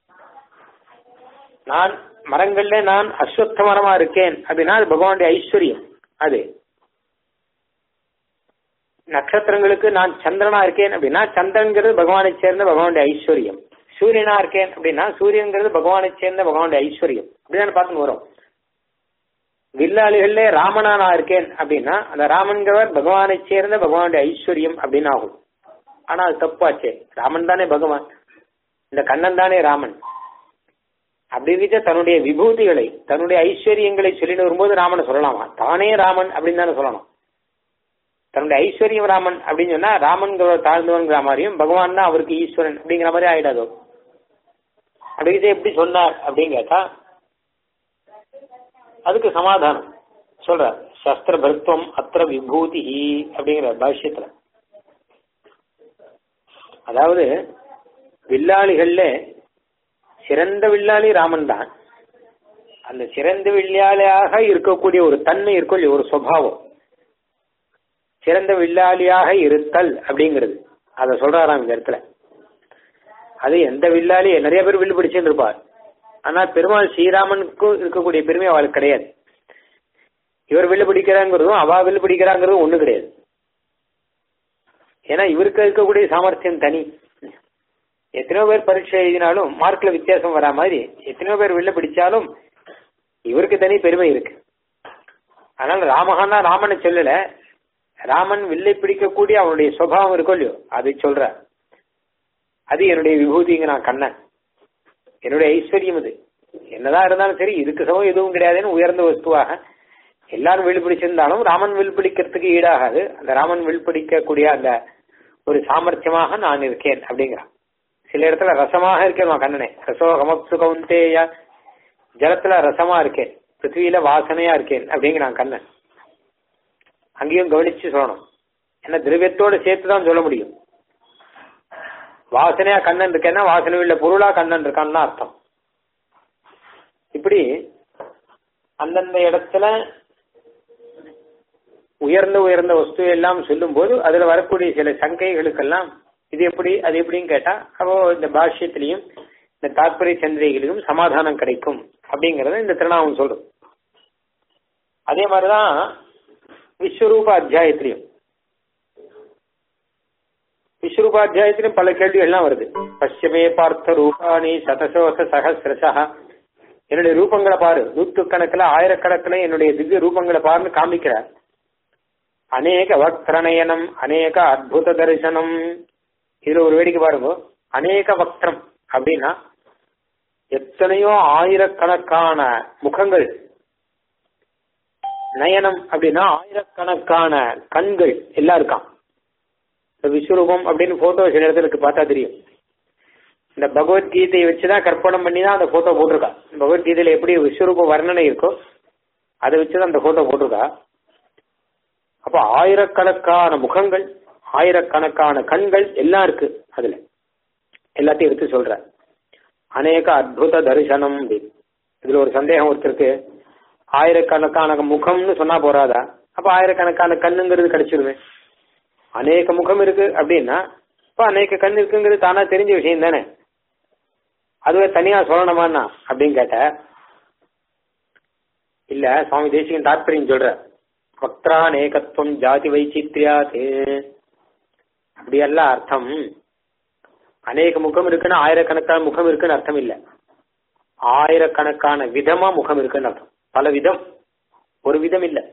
நான் மரங்கள்ல நான் அஸ்வத்த மரமா இருக்கேன் அப்படின்னா அது பகவானுடைய ஐஸ்வர்யம் அது நட்சத்திரங்களுக்கு நான் சந்திரனா இருக்கேன் அப்படின்னா சந்திரன்கிறது பகவானை சேர்ந்த பகவானுடைய ஐஸ்வர்யம் சூரியனா இருக்கேன் அப்படின்னா சூரியன்கிறது பகவானை சேர்ந்த பகவானுடைய ஐஸ்வர்யம் அப்படிதானே பார்த்துன்னு வரும் வில்லாளிகள்ல ராமனா நான் இருக்கேன் அப்படின்னா அந்த ராமன்கிறவர் பகவானை சேர்ந்த பகவானுடைய ஐஸ்வர்யம் அப்படின்னு ஆகும் ஆனா அது தப்பாச்சே ராமன் தானே பகவான் இந்த கண்ணன் தானே ராமன் அப்படி இருக்க தன்னுடைய விபூதிகளை தன்னுடைய ஐஸ்வர்யங்களை சொல்லிட்டு வரும்போது ராமனை சொல்லலாமா தானே ராமன் அப்படின்னு தானே சொல்லணும் தன்னுடைய ஐஸ்வர்யம் ராமன் அப்படின்னு சொன்னா ராமன்கிற தாழ்ந்தவன்கிற மாதிரியும் பகவான் தான் அவருக்கு ஈஸ்வரன் அப்படிங்கிற மாதிரி ஆயிடாதோ அப்படி இதை எப்படி சொன்னார் அப்படின்னு கேட்டா அதுக்கு சமாதானம் சொல்ற சஸ்திர பருத்துவம் அத்திர விபூதி அப்படிங்கிற பாஷ்யத்துல அதாவது வில்லாளிகள்ல சிறந்த வில்லாளி ராமன் தான் அந்த சிறந்த வில்லாளியாக இருக்கக்கூடிய ஒரு தன்மை இருக்கும் இல்லையா, ஒரு சுவாவம் சிறந்த வில்லாளியாக இருத்தல் அப்படிங்கிறது அதை சொல்றாராம் இந்த இடத்துல அது எந்த வில்லாளி நிறைய பேர் வில்லு பிடிச்சிருப்பார் ஆனா பெருமாள் ஸ்ரீராமனுக்கும் இருக்கக்கூடிய பெருமை அவளுக்கு கிடையாது இவர் வில்லு பிடிக்கிறாங்கிறதும் அவா வில்லு பிடிக்கிறாங்கிறதும் ஒண்ணு கிடையாது ஏன்னா இவருக்கு இருக்கக்கூடிய சாமர்த்தியம் தனி எத்தனையோ பேர் பரீட்சை எழுதினாலும் மார்க்ல வித்தியாசம் வரா மாதிரி எத்தனையோ பேர் வெளில பிடிச்சாலும் இவருக்கு தனி பெருமை இருக்கு அதனால ராமகானா ராமனை சொல்லல ராமன் வில்லை பிடிக்கக்கூடிய அவனுடைய சுபாவம் இருக்கோ இல்லையோ அதை சொல்ற அது என்னுடைய விபூதிங்கிறான் கண்ணன் என்னுடைய ஐஸ்வர்யம் இது என்னதான் இருந்தாலும் சரி இதுக்கு சமம் எதுவும் கிடையாதுன்னு உயர்ந்த வஸ்துவாக எல்லாரும் வில் பிடிச்சிருந்தாலும் ராமன் வில் பிடிக்கிறதுக்கு ஈடாகாது அந்த ராமன் வில் பிடிக்கக்கூடிய அந்த ஒரு சாமர்த்தியமாக நான் இருக்கேன் அப்படிங்கிறான் சில இடத்துல ரசமாக இருக்கேன் கண்ணனே ரசோகமப்சு கவுந்தேய ஜலத்துல ரசமா இருக்கேன் பிருத்திவியில வாசனையா இருக்கேன் அப்படிங்கிறான் கண்ணன் அங்கேயும் கவனிச்சு சொல்லணும் ஏன்னா திரவியத்தோட சேர்த்து தான் சொல்ல முடியும் வாசனையா கண்ணன் இருக்கேன்னா வாசனை உள்ள பொருளா கண்ணன் இருக்கான்னு தான் அர்த்தம் இப்படி அந்தந்த இடத்துல உயர்ந்த உயர்ந்த வஸ்து எல்லாம் சொல்லும் போது அதுல வரக்கூடிய சில சங்கைகளுக்கெல்லாம் இது எப்படி அது எப்படின்னு கேட்டா அப்போ இந்த பாஷ்யத்திலையும் இந்த தாத்பரிய சந்திரிகையிலும் சமாதானம் கிடைக்கும் அப்படிங்கறத இந்த திருநாமம் சொல்றது அதே மாதிரிதான் விஸ்வரூப அத்தியாயத்திலையும் விஸ்வரூப அத்தியாயத்திலும் பல கேள்விகள்லாம் வருது பश्चिமே பார்த்த ரூபாணி சதசோச சகசிரசா என்னுடைய ரூபங்களை பாரு நூற்றுக்கணக்கில் ஆயிரக்கணக்கில் என்னுடைய திவ்ய ரூபங்களை பாருன்னு காமிக்கிறார் அநேக வக்திரணயனம் அநேக அத்புத தரிசனம் இதுல ஒரு வேடிக்கை பாருங்க அநேக வக்திரம் அப்படின்னா எத்தனையோ ஆயிரக்கணக்கான முகங்கள் நயனம் அப்படின்னா ஆயிரக்கணக்கான கண்கள் எல்லாம் இருக்கான் இந்த விஸ்வரூபம் அப்படின்னு போட்டோ சில இடத்துல இருக்கு பார்த்தா தெரியும் இந்த பகவத்கீதையை வச்சுதான் கற்பனம் பண்ணி தான் அந்த போட்டோ போட்டிருக்கா பகவத்கீதையில எப்படி விஸ்வரூப வர்ணனை இருக்கோ அதை வச்சுதான் அந்த போட்டோ போட்டிருக்கா அப்ப ஆயிரக்கணக்கான முகங்கள் ஆயிரக்கணக்கான கண்கள் எல்லாம் இருக்கு அதுல எல்லாத்தையும் எடுத்து சொல்ற அநேக அத்புத தரிசனம் அப்படின்னு இதுல ஒரு சந்தேகம் ஒருத்தருக்கு ஆயிரக்கணக்கான முகம்னு சொன்னா போறாதா அப்ப ஆயிரக்கணக்கான கண்ணுங்கிறது கிடைச்சிருமே அநேக முகம் இருக்கு அப்படின்னா இப்ப அநேக கண் இருக்குங்கிறது தானா தெரிஞ்ச விஷயம் தானே அதுவே தனியா சொல்லணுமான்னா அப்படின்னு கேட்ட இல்ல சுவாமி தேசிகன் தாத்பரியம் சொல்ற வக்திரானேகத்துவம் ஜாதி வைச்சித்ரியாத் அப்படியல்ல அர்த்தம் அநேக முகம் இருக்குன்னா ஆயிரக்கணக்கான முகம் இருக்குன்னு அர்த்தம் இல்ல ஆயிரக்கணக்கான விதமா முகம் இருக்குன்னு அர்த்தம் பல விதம் ஒரு விதம் இல்ல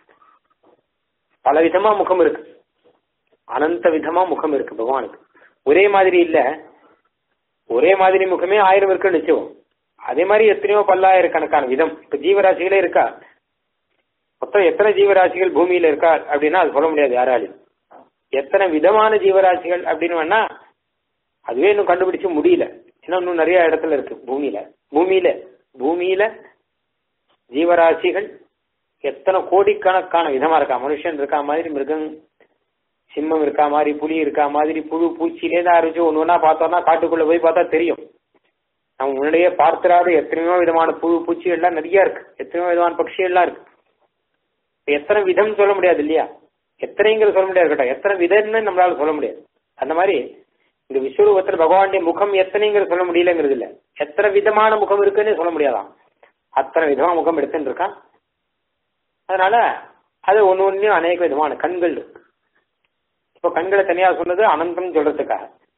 பல விதமா முகம் இருக்கு அனந்த விதமா முகம் இருக்கு பகவானுக்கு ஒரே மாதிரி இல்ல ஒரே மாதிரி முகமே ஆயிரம் இருக்குன்னு நிச்சயம் அதே மாதிரி எத்தனையோ பல்லாயிரக்கணக்கான விதம் இப்ப ஜீவராசிகளே இருக்கா மொத்தம் எத்தனை ஜீவராசிகள் பூமியில இருக்கா அப்படின்னா அது சொல்ல முடியாது யாராலையும் எத்தனை விதமான ஜீவராசிகள் அப்படின்னு வேணா அதுவே இன்னும் கண்டுபிடிச்சு முடியல ஏன்னா இன்னும் நிறைய இடத்துல இருக்கு பூமியில பூமியில பூமியில ஜீவராசிகள் எத்தனை கோடிக்கணக்கான விதமா இருக்கா மனுஷன் இருக்கா மாதிரி மிருகம் சிம்மம் இருக்கா மாதிரி புலி இருக்கா மாதிரி புழு பூச்சியிலேருந்து ஆரம்பிச்சு ஒன்று ஒன்றா பார்த்தோம்னா காட்டுக்குள்ள போய் பார்த்தா தெரியும் நம்ம முன்னாடியே பார்த்துறாத எத்தனையோ விதமான புழு பூச்சிகள்லாம் நிறைய இருக்கு எத்தனையோ விதமான பட்சிகள்லாம் இருக்கு எத்தனை விதம் சொல்ல முடியாது இல்லையா எத்தனைங்கிறது சொல்ல முடியாது கேட்டா எத்தனை விதம்னு நம்மளால சொல்ல முடியாது அந்த மாதிரி இந்த விஸ்வரூபத்தில் பகவானுடைய முகம் எத்தனைங்கிறது சொல்ல முடியலங்கிறது இல்ல எத்தனை விதமான முகம் இருக்குன்னு சொல்ல முடியாதாம் அத்தனை விதமா முகம் எடுத்துட்டு இருக்கான் அதனால அது ஒன்னு ஒன்னும் அநேக விதமான கண்கள் இருக்கு இப்போ கண்களை தனியா சொன்னது அனந்தம் சொல்றதுக்காக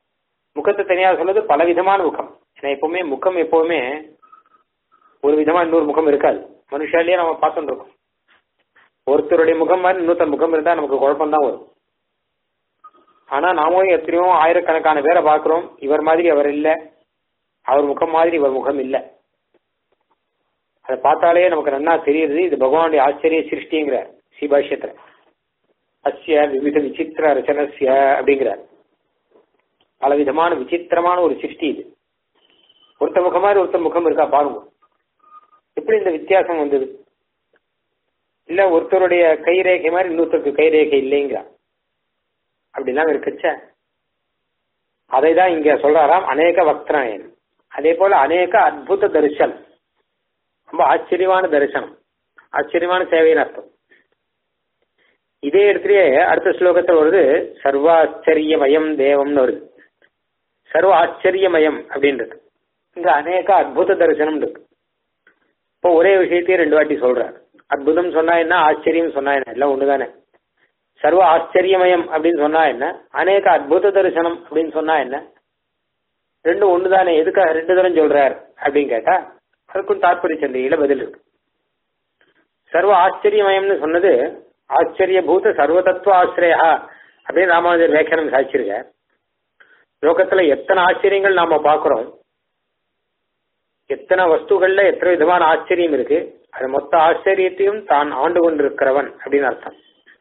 முகத்தை தனியாக சொல்றது பல விதமான முகம் ஏன்னா எப்பவுமே முகம் எப்பவுமே ஒரு விதமா இன்னொரு முகம் இருக்காது மனுஷாலேயே நம்ம பார்த்துட்டு இருக்கோம் ஒருத்தருடைய முகம் மாதிரி இன்னொருத்தர் முகம் இருந்தா நமக்கு குழப்பம் தான் வரும் ஆனா நாமும் எத்தனையோ ஆயிரக்கணக்கான பேரை பார்க்கிறோம் இவர் மாதிரி அவர் இல்ல அவர் முகம் மாதிரி இவர் முகம் இல்ல அதை பார்த்தாலே நமக்கு நன்னா தெரியுது இது பகவானுடைய ஆச்சரிய சிருஷ்டிங்கிறார் ஸ்ரீபாஷ்யத்துல அஸ்ய விவித விசித்திர ரச்சனஸ்ய அப்படிங்கிறார் பல விதமான விசித்திரமான ஒரு சிருஷ்டி இது ஒருத்த முகம் மாதிரி ஒருத்தர் முகம் இருக்கா பாருங்க எப்படி இந்த வித்தியாசம் வந்தது இல்ல ஒருத்தருடைய கைரேகை மாதிரி இன்னொருத்தருக்கு கைரேகை இல்லைங்கிறா அப்படிலாம் இருக்குச்ச அதை தான் இங்க சொல்றாராம் அநேக வக்திராயன் அதே போல அநேக அற்புத தரிசனம் ரொம்ப ஆச்சரியமான தரிசனம் ஆச்சரியமான சேவைன்னு அர்த்தம் இதே இடத்துலயே அடுத்த ஸ்லோகத்தில் வருது சர்வாச்சரியமயம் தேவம்னு வருது சர்வ ஆச்சரியமயம் அப்படின்றது இங்க அநேக அற்புத தரிசனம் இருக்கு இப்போ ஒரே விஷயத்தையே ரெண்டு வாட்டி சொல்றார் அற்புதம் சொன்னா என்ன ஆச்சரியம் சொன்னா என்ன எல்லாம் ஒண்ணுதானே சர்வ ஆச்சரியமயம் அப்படின்னு சொன்னா என்ன அநேக அற்புத தரிசனம் அப்படின்னு சொன்னா என்ன ரெண்டும் ஒண்ணுதானே எதுக்காக ரெண்டு தரம் சொல்றார் அப்படின்னு கேட்டா அதுக்கும் தாற்பரிய சந்தையில பதில் இருக்கு சர்வ ஆச்சரியமயம்னு சொன்னது ஆச்சரியபூத சர்வதத்துவ ஆசிரியா அப்படின்னு ராமானுஜர் வியாக்கியானம் சாதிச்சிருக்க லோகத்துல எத்தனை ஆச்சரியங்கள் நாம பாக்குறோம் எத்தனை வஸ்துகள்ல எத்தனை விதமான ஆச்சரியம் இருக்கு அது மொத்த ஆச்சரியத்தையும் தான் ஆண்டு கொண்டிருக்கிறவன் அப்படின்னு அர்த்தம்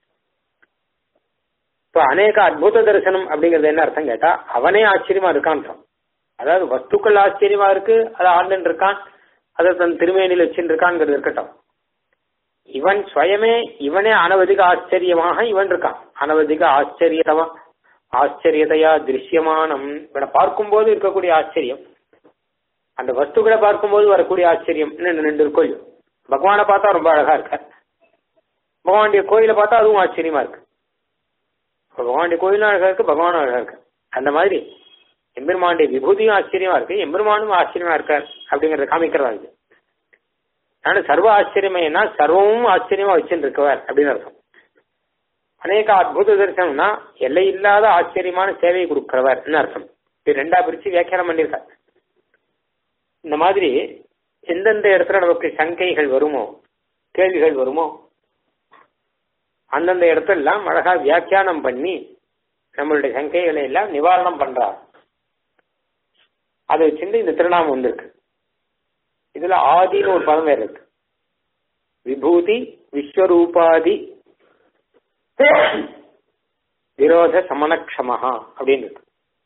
இப்ப அநேக அற்புத தரிசனம் அப்படிங்கறது என்ன அர்த்தம் கேட்டா அவனே ஆச்சரியமா இருக்கான் அதாவது வஸ்துக்கள் ஆச்சரியமா இருக்கு அதை ஆண்டுன்னு இருக்கான் அதை தன் திருமேனியில் வச்சுட்டு இருக்கான்ங்கிறது இருக்கட்டும் இவன் சுயமே இவனே அனவதிக ஆச்சரியமாக இவன் இருக்கான் அனவதிக ஆச்சரியதமா ஆச்சரியதையா திருஷ்யமானம் இவனை பார்க்கும்போது இருக்கக்கூடிய ஆச்சரியம் அந்த வஸ்துக்களை பார்க்கும்போது வரக்கூடிய ஆச்சரியம் ரெண்டு இருக்கும் பகவானை பார்த்தா ரொம்ப அழகா இருக்க பகவானுடைய கோயிலை பார்த்தா அதுவும் ஆச்சரியமா இருக்கு பகவானுடைய கோயிலும் அழகா இருக்கு பகவானும் அழகா இருக்கு அந்த மாதிரி எம்பெருமானுடைய விபூதியும் ஆச்சரியமா இருக்கு எம்பெருமானும் ஆச்சரியமா இருக்கார் அப்படிங்கறத காமிக்கிறதா இது ஆனா சர்வ ஆச்சரியமைனா சர்வமும் ஆச்சரியமா வச்சுட்டு இருக்கவர் அப்படின்னு அர்த்தம் அநேக அற்புத தரிசனம்னா எல்லை இல்லாத ஆச்சரியமான சேவையை கொடுக்கிறவர் அர்த்தம் இது ரெண்டா பிரிச்சு வியாக்கியானம் பண்ணியிருக்கார் இந்த மாதிரி எந்தெந்த இடத்துல நமக்கு சங்கைகள் வருமோ கேள்விகள் வருமோ அந்தந்த இடத்துல எல்லாம் அழகா வியாக்கியானம் பண்ணி நம்மளுடைய சங்கைகளை எல்லாம் நிவாரணம் பண்றார் அதை வச்சுட்டு இந்த திருநாமம் வந்திருக்கு இதுல ஆதின்னு ஒரு பதம் வேற இருக்கு விபூதி விஸ்வரூபாதி விரோத சமனக்ஷமஹா அப்படின்னு இருக்கு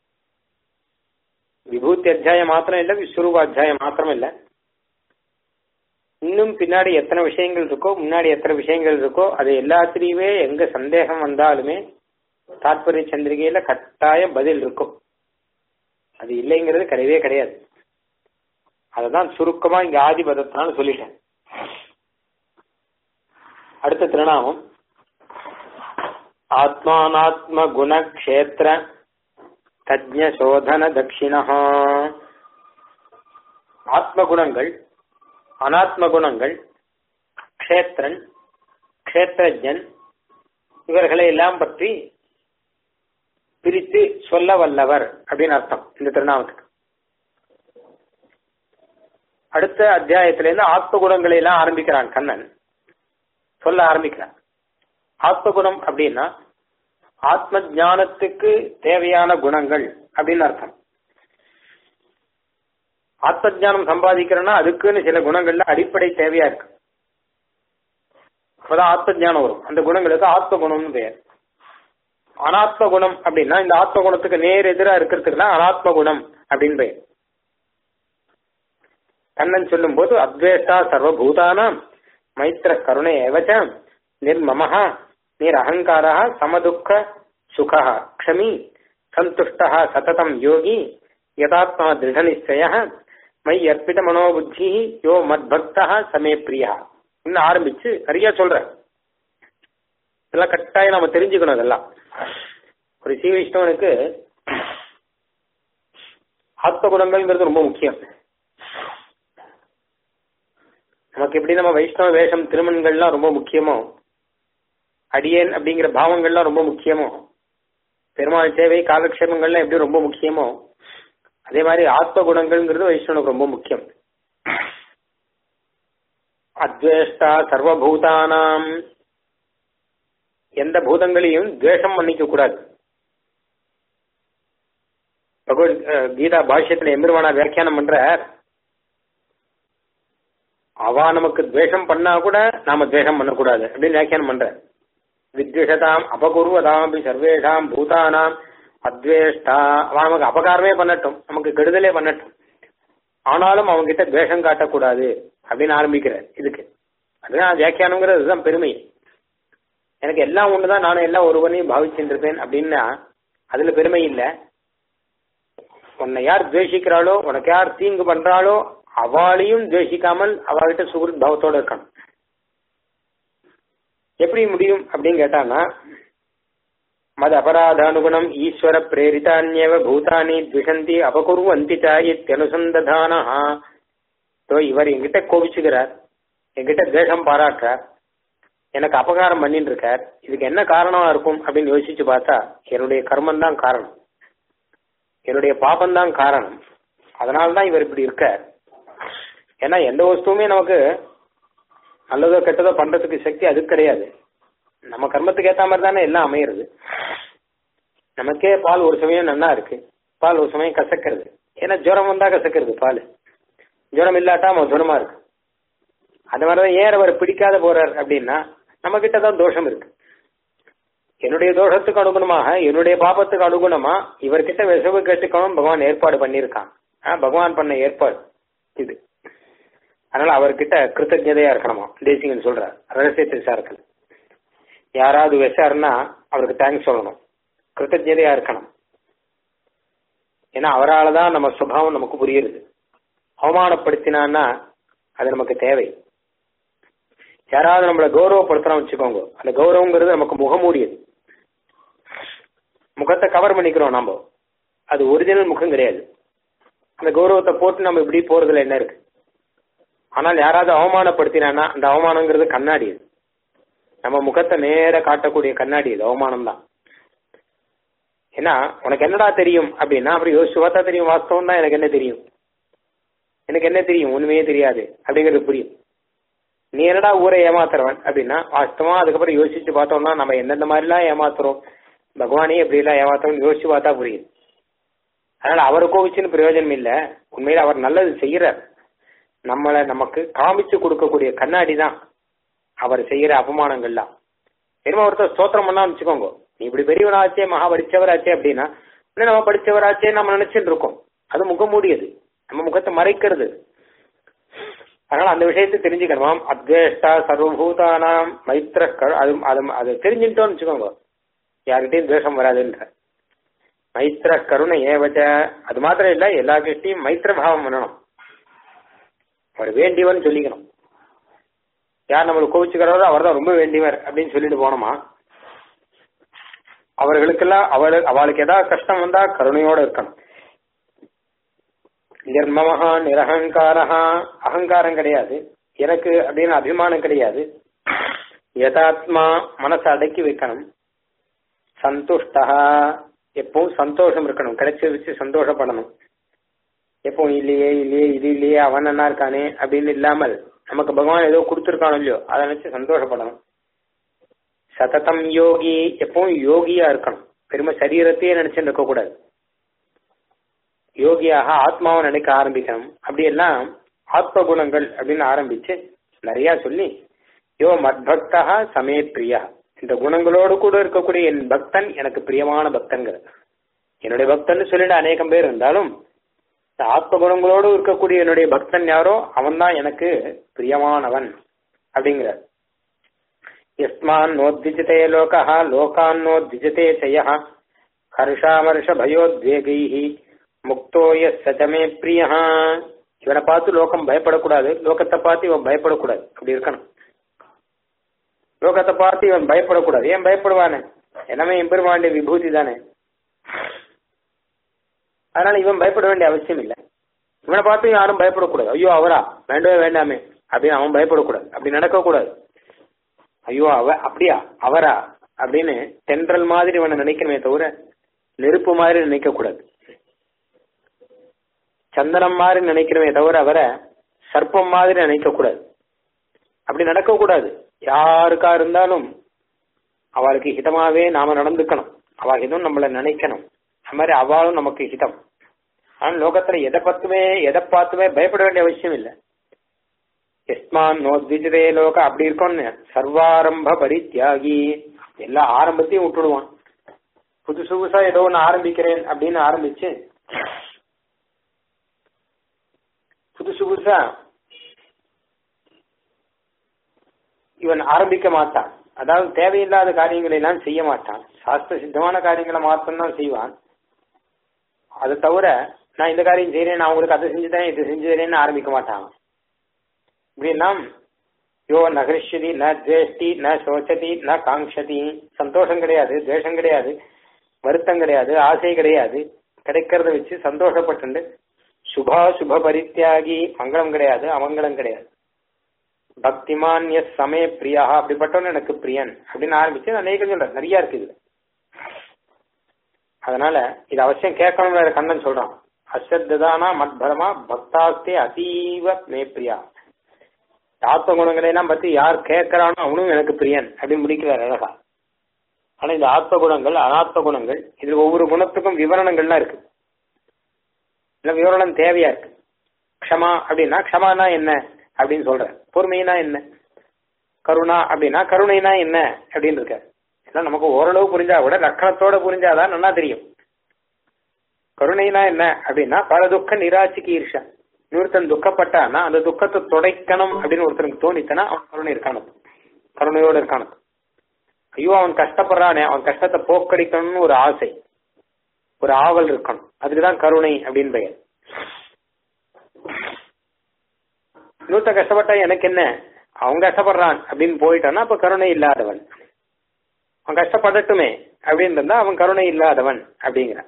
விபூதி அத்தியாயம் மாத்திரம் இல்ல விஸ்வரூப அத்தியாயம் மாத்திரம் இல்ல இன்னும் பின்னாடி எத்தனை விஷயங்கள் இருக்கோ முன்னாடி எத்தனை விஷயங்கள் இருக்கோ அது எல்லாத்திலையுமே எங்க சந்தேகம் வந்தாலுமே தாற்பரிய சந்திரிகையில கட்டாயம் பதில் இருக்கும் அது இல்லைங்கிறது கிடையவே கிடையாது அததான் சுருக்கமா இங்க ஆதிபதத்தினால சொல்லிட்டேன் அடுத்த திருநாமம் ஆத்மானாத்ம குணக்ஷேத்திர தஜ்ஞ சோதன தட்சிணா ஆத்ம குணங்கள் அனாத்ம குணங்கள் க்ஷேத்திரன் க்ஷேத்திரஜன் இவர்களை எல்லாம் பற்றி பிரித்து சொல்ல வல்லவர் அப்படின்னு அர்த்தம் இந்த திருநாமத்துக்கு அடுத்த அத்தியாயத்திலிருந்து ஆத்ம குணங்களை எல்லாம் ஆரம்பிக்கிறான் கண்ணன் சொல்ல ஆரம்பிக்கிறான் ஆத்ம குணம் அப்படின்னா ஆத்ம ஞானத்துக்கு தேவையான குணங்கள் அப்படின்னு அர்த்தம் ஆத்ம ஜானம் சம்பாதிக்கிறோம்னா அதுக்குன்னு சில குணங்கள்ல அடிப்படை தேவையா இருக்கு அப்பதான் ஆத்ம ஜானம் வரும் அந்த குணங்களுக்கு ஆத்ம குணம்னு பெயர் அனாத்ம குணம் அப்படின்னா இந்த ஆத்ம குணத்துக்கு நேர் எதிரா இருக்கிறதுக்கு தான் அனாத்ம குணம் அப்படின்னு பெயர் கண்ணன் சொல்லும் போது அத்வேஷ்டா சர்வபூதானாம் மைத்திர கருணை ஏவச்ச நிர்மமஹா நீர் அகங்காரா சமதுக்க சுகா க்ஷமி சந்துஷ்டா சததம் யோகி யதாத்மா திருட நிச்சய மை அர்ப்பித மனோபுத்தி யோ மத்பக்தா சமே பிரியா இன்னும் ஆரம்பிச்சு நிறைய சொல்ற இதெல்லாம் கட்டாயம் நம்ம தெரிஞ்சுக்கணும் இதெல்லாம் ஒரு ஸ்ரீ வைஷ்ணவனுக்கு ஆத்ம குணங்கள்ங்கிறது ரொம்ப முக்கியம் நமக்கு எப்படி நம்ம வைஷ்ணவ வேஷம் திருமண்கள்லாம் ரொம்ப முக்கியமோ அடியேன் அப்படிங்கிற பாவங்கள்லாம் ரொம்ப முக்கியமோ பெருமாள் சேவை காலக்ஷேபங்கள்லாம் எப்படி ரொம்ப முக்கியமோ அதே மாதிரி ஆத்ம குணங்கள்ங்கிறது வைஷ்ணவனுக்கு ரொம்ப முக்கியம் அத்வேஷ்டா சர்வபூதானாம் எந்த பூதங்களையும் துவேஷம் பண்ணிக்க கூடாது பகவத் கீதா பாஷ்யத்துல எம்பெருமானா வியாக்கியானம் பண்ற அவ நமக்கு துவேஷம் பண்ணா கூட நாம துவேஷம் பண்ணக்கூடாது அப்படின்னு வியாக்கியானம் பண்ற வித்வேஷதாம் அபகுருவதாம் சர்வேஷாம் பூதானாம் அத்வேஷ்டா அவ நமக்கு அபகாரமே பண்ணட்டும் நமக்கு கெடுதலே பண்ணட்டும் ஆனாலும் அவங்க கிட்ட துவேஷம் காட்டக்கூடாது அப்படின்னு ஆரம்பிக்கிறார் இதுக்கு அதுதான் வியாக்கியானங்கிறது அதுதான் பெருமை எனக்கு எல்லாம் ஒண்ணுதான் நானும் எல்லாம் ஒருவனையும் பாவிச்சுட்டு இருப்பேன் அப்படின்னா அதுல பெருமை இல்லை உன்னை யார் துவேஷிக்கிறாளோ உனக்கு யார் தீங்கு பண்றாளோ அவளையும் துவேஷிக்காமல் அவகிட்ட சுகிருத் பாவத்தோட இருக்கணும் எப்படி முடியும் அப்படின்னு கேட்டாங்கன்னா மத அபராதானுகுணம் ஈஸ்வர பிரேரிதான்யவ பூதானி த்விஷந்தி அபகுர்வந்தி சாயித்யனுசந்ததானா ஸோ இவர் என்கிட்ட கோபிச்சுக்கிறார் என்கிட்ட தேசம் பாராட்டுறார் எனக்கு அபகாரம் பண்ணிட்டு இருக்கார் இதுக்கு என்ன காரணமா இருக்கும் அப்படின்னு யோசிச்சு பார்த்தா என்னுடைய கர்மம் தான் காரணம் என்னுடைய பாபம் தான் காரணம் அதனால்தான் இவர் இப்படி இருக்கார் ஏன்னா எந்த வஸ்துவுமே நமக்கு நல்லதோ கெட்டதோ பண்றதுக்கு சக்தி அது கிடையாது நம்ம கர்மத்துக்கு ஏத்த மாதிரி தானே எல்லாம் அமையிறது நமக்கே பால் ஒரு சமயம் நன்னா இருக்கு பால் ஒரு சமயம் கசக்கிறது ஏன்னா ஜுரம் வந்தா கசக்கிறது பால் ஜுரம் இல்லாட்டா மதுரமா இருக்கு அது மாதிரிதான் ஏன் அவர் பிடிக்காத போறார் அப்படின்னா நம்ம கிட்ட தான் தோஷம் இருக்கு என்னுடைய தோஷத்துக்கு அனுகுணமாக என்னுடைய பாபத்துக்கு அனுகுணமா இவர்கிட்ட விசவு கேட்டுக்கணும் பகவான் ஏற்பாடு பண்ணியிருக்கான் பகவான் பண்ண ஏற்பாடு இது அதனால அவர்கிட்ட கிருத்தஜதையா இருக்கணுமா தேசிகன் சொல்றார் ரகசிய திரிசாரத்தில் யாராவது விஷாருன்னா அவருக்கு தேங்க்ஸ் சொல்லணும் கிருத்தஜதையா இருக்கணும் ஏன்னா அவரால் தான் நம்ம சுபாவம் நமக்கு புரியுது அவமானப்படுத்தினான்னா அது நமக்கு தேவை யாராவது நம்மளை கௌரவப்படுத்துறோம் வச்சுக்கோங்க அந்த கௌரவங்கிறது நமக்கு முகமூடியது முகத்தை கவர் பண்ணிக்கிறோம் நாம அது ஒரிஜினல் முகம் கிடையாது அந்த கௌரவத்தை போட்டு நம்ம இப்படி போறதுல என்ன இருக்கு ஆனால் யாராவது அவமானப்படுத்தினா அந்த அவமானங்கிறது கண்ணாடி அது நம்ம முகத்தை நேர காட்டக்கூடிய கண்ணாடி இது அவமானம் தான் ஏன்னா உனக்கு என்னடா தெரியும் அப்படின்னா அப்புறம் யோசிச்சு பார்த்தா தெரியும் வாஸ்தவம் தான் எனக்கு என்ன தெரியும் எனக்கு என்ன தெரியும் ஒண்ணுமே தெரியாது அப்படிங்கிறது புரியும் நீ என்னடா ஊரை ஏமாத்துறவன் அப்படின்னா வாஸ்தவமா அதுக்கப்புறம் யோசிச்சு பார்த்தோம்னா நம்ம எந்தெந்த மாதிரிலாம் ஏமாத்துறோம் பகவானே எப்படி எல்லாம் ஏமாத்துறோம் யோசிச்சு பார்த்தா புரியுது அதனால அவரை கோவிச்சுன்னு பிரயோஜனம் இல்லை உண்மையில அவர் நல்லது செய்யறார் நம்மளை நமக்கு காமிச்சு கொடுக்கக்கூடிய கண்ணாடி தான் அவர் செய்யற அபமானங்கள்லாம் என்னமோ ஒருத்தர் ஸ்தோத்திரம் பண்ணா வச்சுக்கோங்க நீ இப்படி பெரியவனாச்சே மகா படிச்சவராச்சே அப்படின்னா இன்னும் நம்ம படிச்சவராச்சே நம்ம நினைச்சிட்டு இருக்கோம் அது முகமூடியது நம்ம முகத்தை மறைக்கிறது அதனால அந்த விஷயத்தை தெரிஞ்சுக்கணுமாம் அத்வேஷ்டா சர்வபூதானாம் மைத்திர அது அது அது தெரிஞ்சுட்டோம்னு வச்சுக்கோங்க யார்கிட்டையும் துவேஷம் வராதுன்ற மைத்திர கருணை ஏவச்ச அது மாத்திரம் இல்ல எல்லார்கிட்டையும் மைத்திர பாவம் பண்ணணும் அவர் வேண்டியவன் சொல்லிக்கணும் யார் நம்மளுக்கு கோவிச்சுக்கிறாரோ அவர் தான் ரொம்ப வேண்டியவர் அப்படின்னு சொல்லிட்டு போனோமா அவர்களுக்கெல்லாம் அவளு அவளுக்கு ஏதாவது கஷ்டம் வந்தா கருணையோட இருக்கணும் நிர்மமஹா நிரகங்காரஹா அகங்காரம் கிடையாது எனக்கு அப்படின்னு அபிமானம் கிடையாது யதாத்மா மனசை அடக்கி வைக்கணும் சந்துஷ்டா எப்பவும் சந்தோஷம் இருக்கணும் கிடைச்ச வச்சு சந்தோஷப்படணும் எப்போ இல்லையே இல்லையே இது இல்லையே அவன் நல்லா இருக்கானே அப்படின்னு இல்லாமல் நமக்கு பகவான் ஏதோ கொடுத்துருக்கானோ இல்லையோ அதை நினைச்சு சந்தோஷப்படணும் சததம் யோகி எப்பவும் யோகியா இருக்கணும் பெருமை சரீரத்தையே நினைச்சுட்டு இருக்க கூடாது யோகியாக ஆத்மாவை நினைக்க ஆரம்பிக்கணும் அப்படி எல்லாம் ஆத்ம குணங்கள் அப்படின்னு ஆரம்பிச்சு நிறைய சொல்லி யோ மத்பக்தா சமே பிரியா இந்த குணங்களோடு கூட இருக்கக்கூடிய என் பக்தன் எனக்கு பிரியமான பக்தன்கிற என்னுடைய பக்தன் சொல்லிட்டு அநேகம் பேர் இருந்தாலும் இந்த ஆத்ம குணங்களோடு இருக்கக்கூடிய என்னுடைய பக்தன் யாரோ அவன் தான் எனக்கு பிரியமானவன் அப்படிங்கிறார் யஸ்மான் நோத்விஜதே லோகா லோகான் நோத்விஜதே சய ஹர்ஷாமர்ஷ பயோத்வேகைஹி முக்தோ சச்சமே பிரியா இவனை பார்த்து லோகம் பயப்படக்கூடாது லோகத்தை பார்த்து இவன் பயப்படக்கூடாது அப்படி இருக்கணும் லோகத்தை பார்த்து இவன் பயப்படக்கூடாது ஏன் பயப்படுவானே எல்லாமே எம்பெருமாண்டிய விபூதி தானே அதனால இவன் பயப்பட வேண்டிய அவசியம் இல்லை இவனை பார்த்து யாரும் பயப்படக்கூடாது ஐயோ அவரா வேண்டவே வேண்டாமே அப்படின்னு அவன் பயப்படக்கூடாது அப்படி நடக்கக்கூடாது ஐயோ அவ அப்படியா அவரா அப்படின்னு தென்றல் மாதிரி இவனை நினைக்கணுமே தவிர நெருப்பு மாதிரி நினைக்க கூடாது சந்தனம் மாதிரி நினைக்கிறமே தவிர அவரை சர்ப்பம் மாதிரி நினைக்க கூடாது அப்படி நடக்கக்கூடாது யாருக்கா இருந்தாலும் அவளுக்கு ஹிதமாவே நாம நடந்துக்கணும் அவ ஹிதம் நம்மள நினைக்கணும் அது மாதிரி அவளும் நமக்கு ஹிதம் ஆனா லோகத்துல எதை பத்துமே எதை பார்த்துமே பயப்பட வேண்டிய அவசியம் இல்லை எஸ்மான் நோத்விஜதே லோக அப்படி இருக்கும்னு சர்வாரம்ப பரித்தியாகி எல்லா ஆரம்பத்தையும் விட்டுடுவான் புதுசு புதுசா ஏதோ ஒன்று ஆரம்பிக்கிறேன் அப்படின்னு ஆரம்பிச்சு புதுசு புதுசா இவன் ஆரம்பிக்க மாட்டான் அதாவது தேவையில்லாத காரியங்களை எல்லாம் செய்ய மாட்டான் சாஸ்திர சித்தமான காரியங்களை மாத்திரம்தான் செய்வான் அதை தவிர நான் இந்த காரியம் செய்யறேன் நான் உங்களுக்கு அதை செஞ்சுதேன் இது செஞ்சுதேன்னு ஆரம்பிக்க மாட்டான் இப்படிலாம் யோ நகரிஷதி ந துவேஷ்டி ந சோச்சதி ந காங்ஷதி சந்தோஷம் கிடையாது துவேஷம் கிடையாது வருத்தம் கிடையாது ஆசை கிடையாது கிடைக்கிறத வச்சு சந்தோஷப்பட்டு சுபா சுப பரித்தியாகி மங்களம் கிடையாது அமங்கலம் கிடையாது பக்திமான் எஸ் சமய பிரியா அப்படிப்பட்டவன் எனக்கு பிரியன் அப்படின்னு ஆரம்பிச்சு நான் அநேகம் சொல்றேன் நிறைய இருக்கு இதுல அதனால இது அவசியம் கேட்கணும் வேற கண்ணன் சொல்றான் அசத்தானா மத்பரமா பக்தாஸ்தே அதீவ மே பிரியா ஆத்ம குணங்களை எல்லாம் பத்தி யார் கேட்கறானோ அவனும் எனக்கு பிரியன் அப்படின்னு முடிக்கிறார் அழகா ஆனா இந்த ஆத்ம குணங்கள் அனாத்ம குணங்கள் இது ஒவ்வொரு குணத்துக்கும் விவரணங்கள்லாம் இருக்கு இல்ல விவரணம் தேவையா இருக்கு க்ஷமா அப்படின்னா க்ஷமானா என்ன அப்படின்னு சொல்ற பொறுமைனா என்ன கருணா அப்படின்னா கருணைனா என்ன அப்படின்னு இருக்க எல்லாம் நமக்கு ஓரளவு புரிஞ்சா கூட லக்கணத்தோட புரிஞ்சாதான் நல்லா தெரியும் கருணைனா என்ன அப்படின்னா பல துக்க நிராட்சிக்கு ஈர்ஷா இன்னொருத்தன் துக்கப்பட்டானா அந்த துக்கத்தை துடைக்கணும் அப்படின்னு ஒருத்தனுக்கு தோணித்தனா அவன் கருணை இருக்கானது கருணையோட இருக்கானது ஐயோ அவன் கஷ்டப்படுறானே அவன் கஷ்டத்தை போக்கடிக்கணும்னு ஒரு ஆசை ஒரு ஆவல் இருக்கணும் அதுக்குதான் கருணை அப்படின்னு பெயர் இன்னொருத்த கஷ்டப்பட்டா எனக்கு என்ன அவன் கஷ்டப்படுறான் அப்படின்னு போயிட்டான்னா அப்ப கருணை இல்லாதவன் அவன் கஷ்டப்படட்டுமே அப்படின்னு இருந்தா அவன் கருணை இல்லாதவன் அப்படிங்கிறான்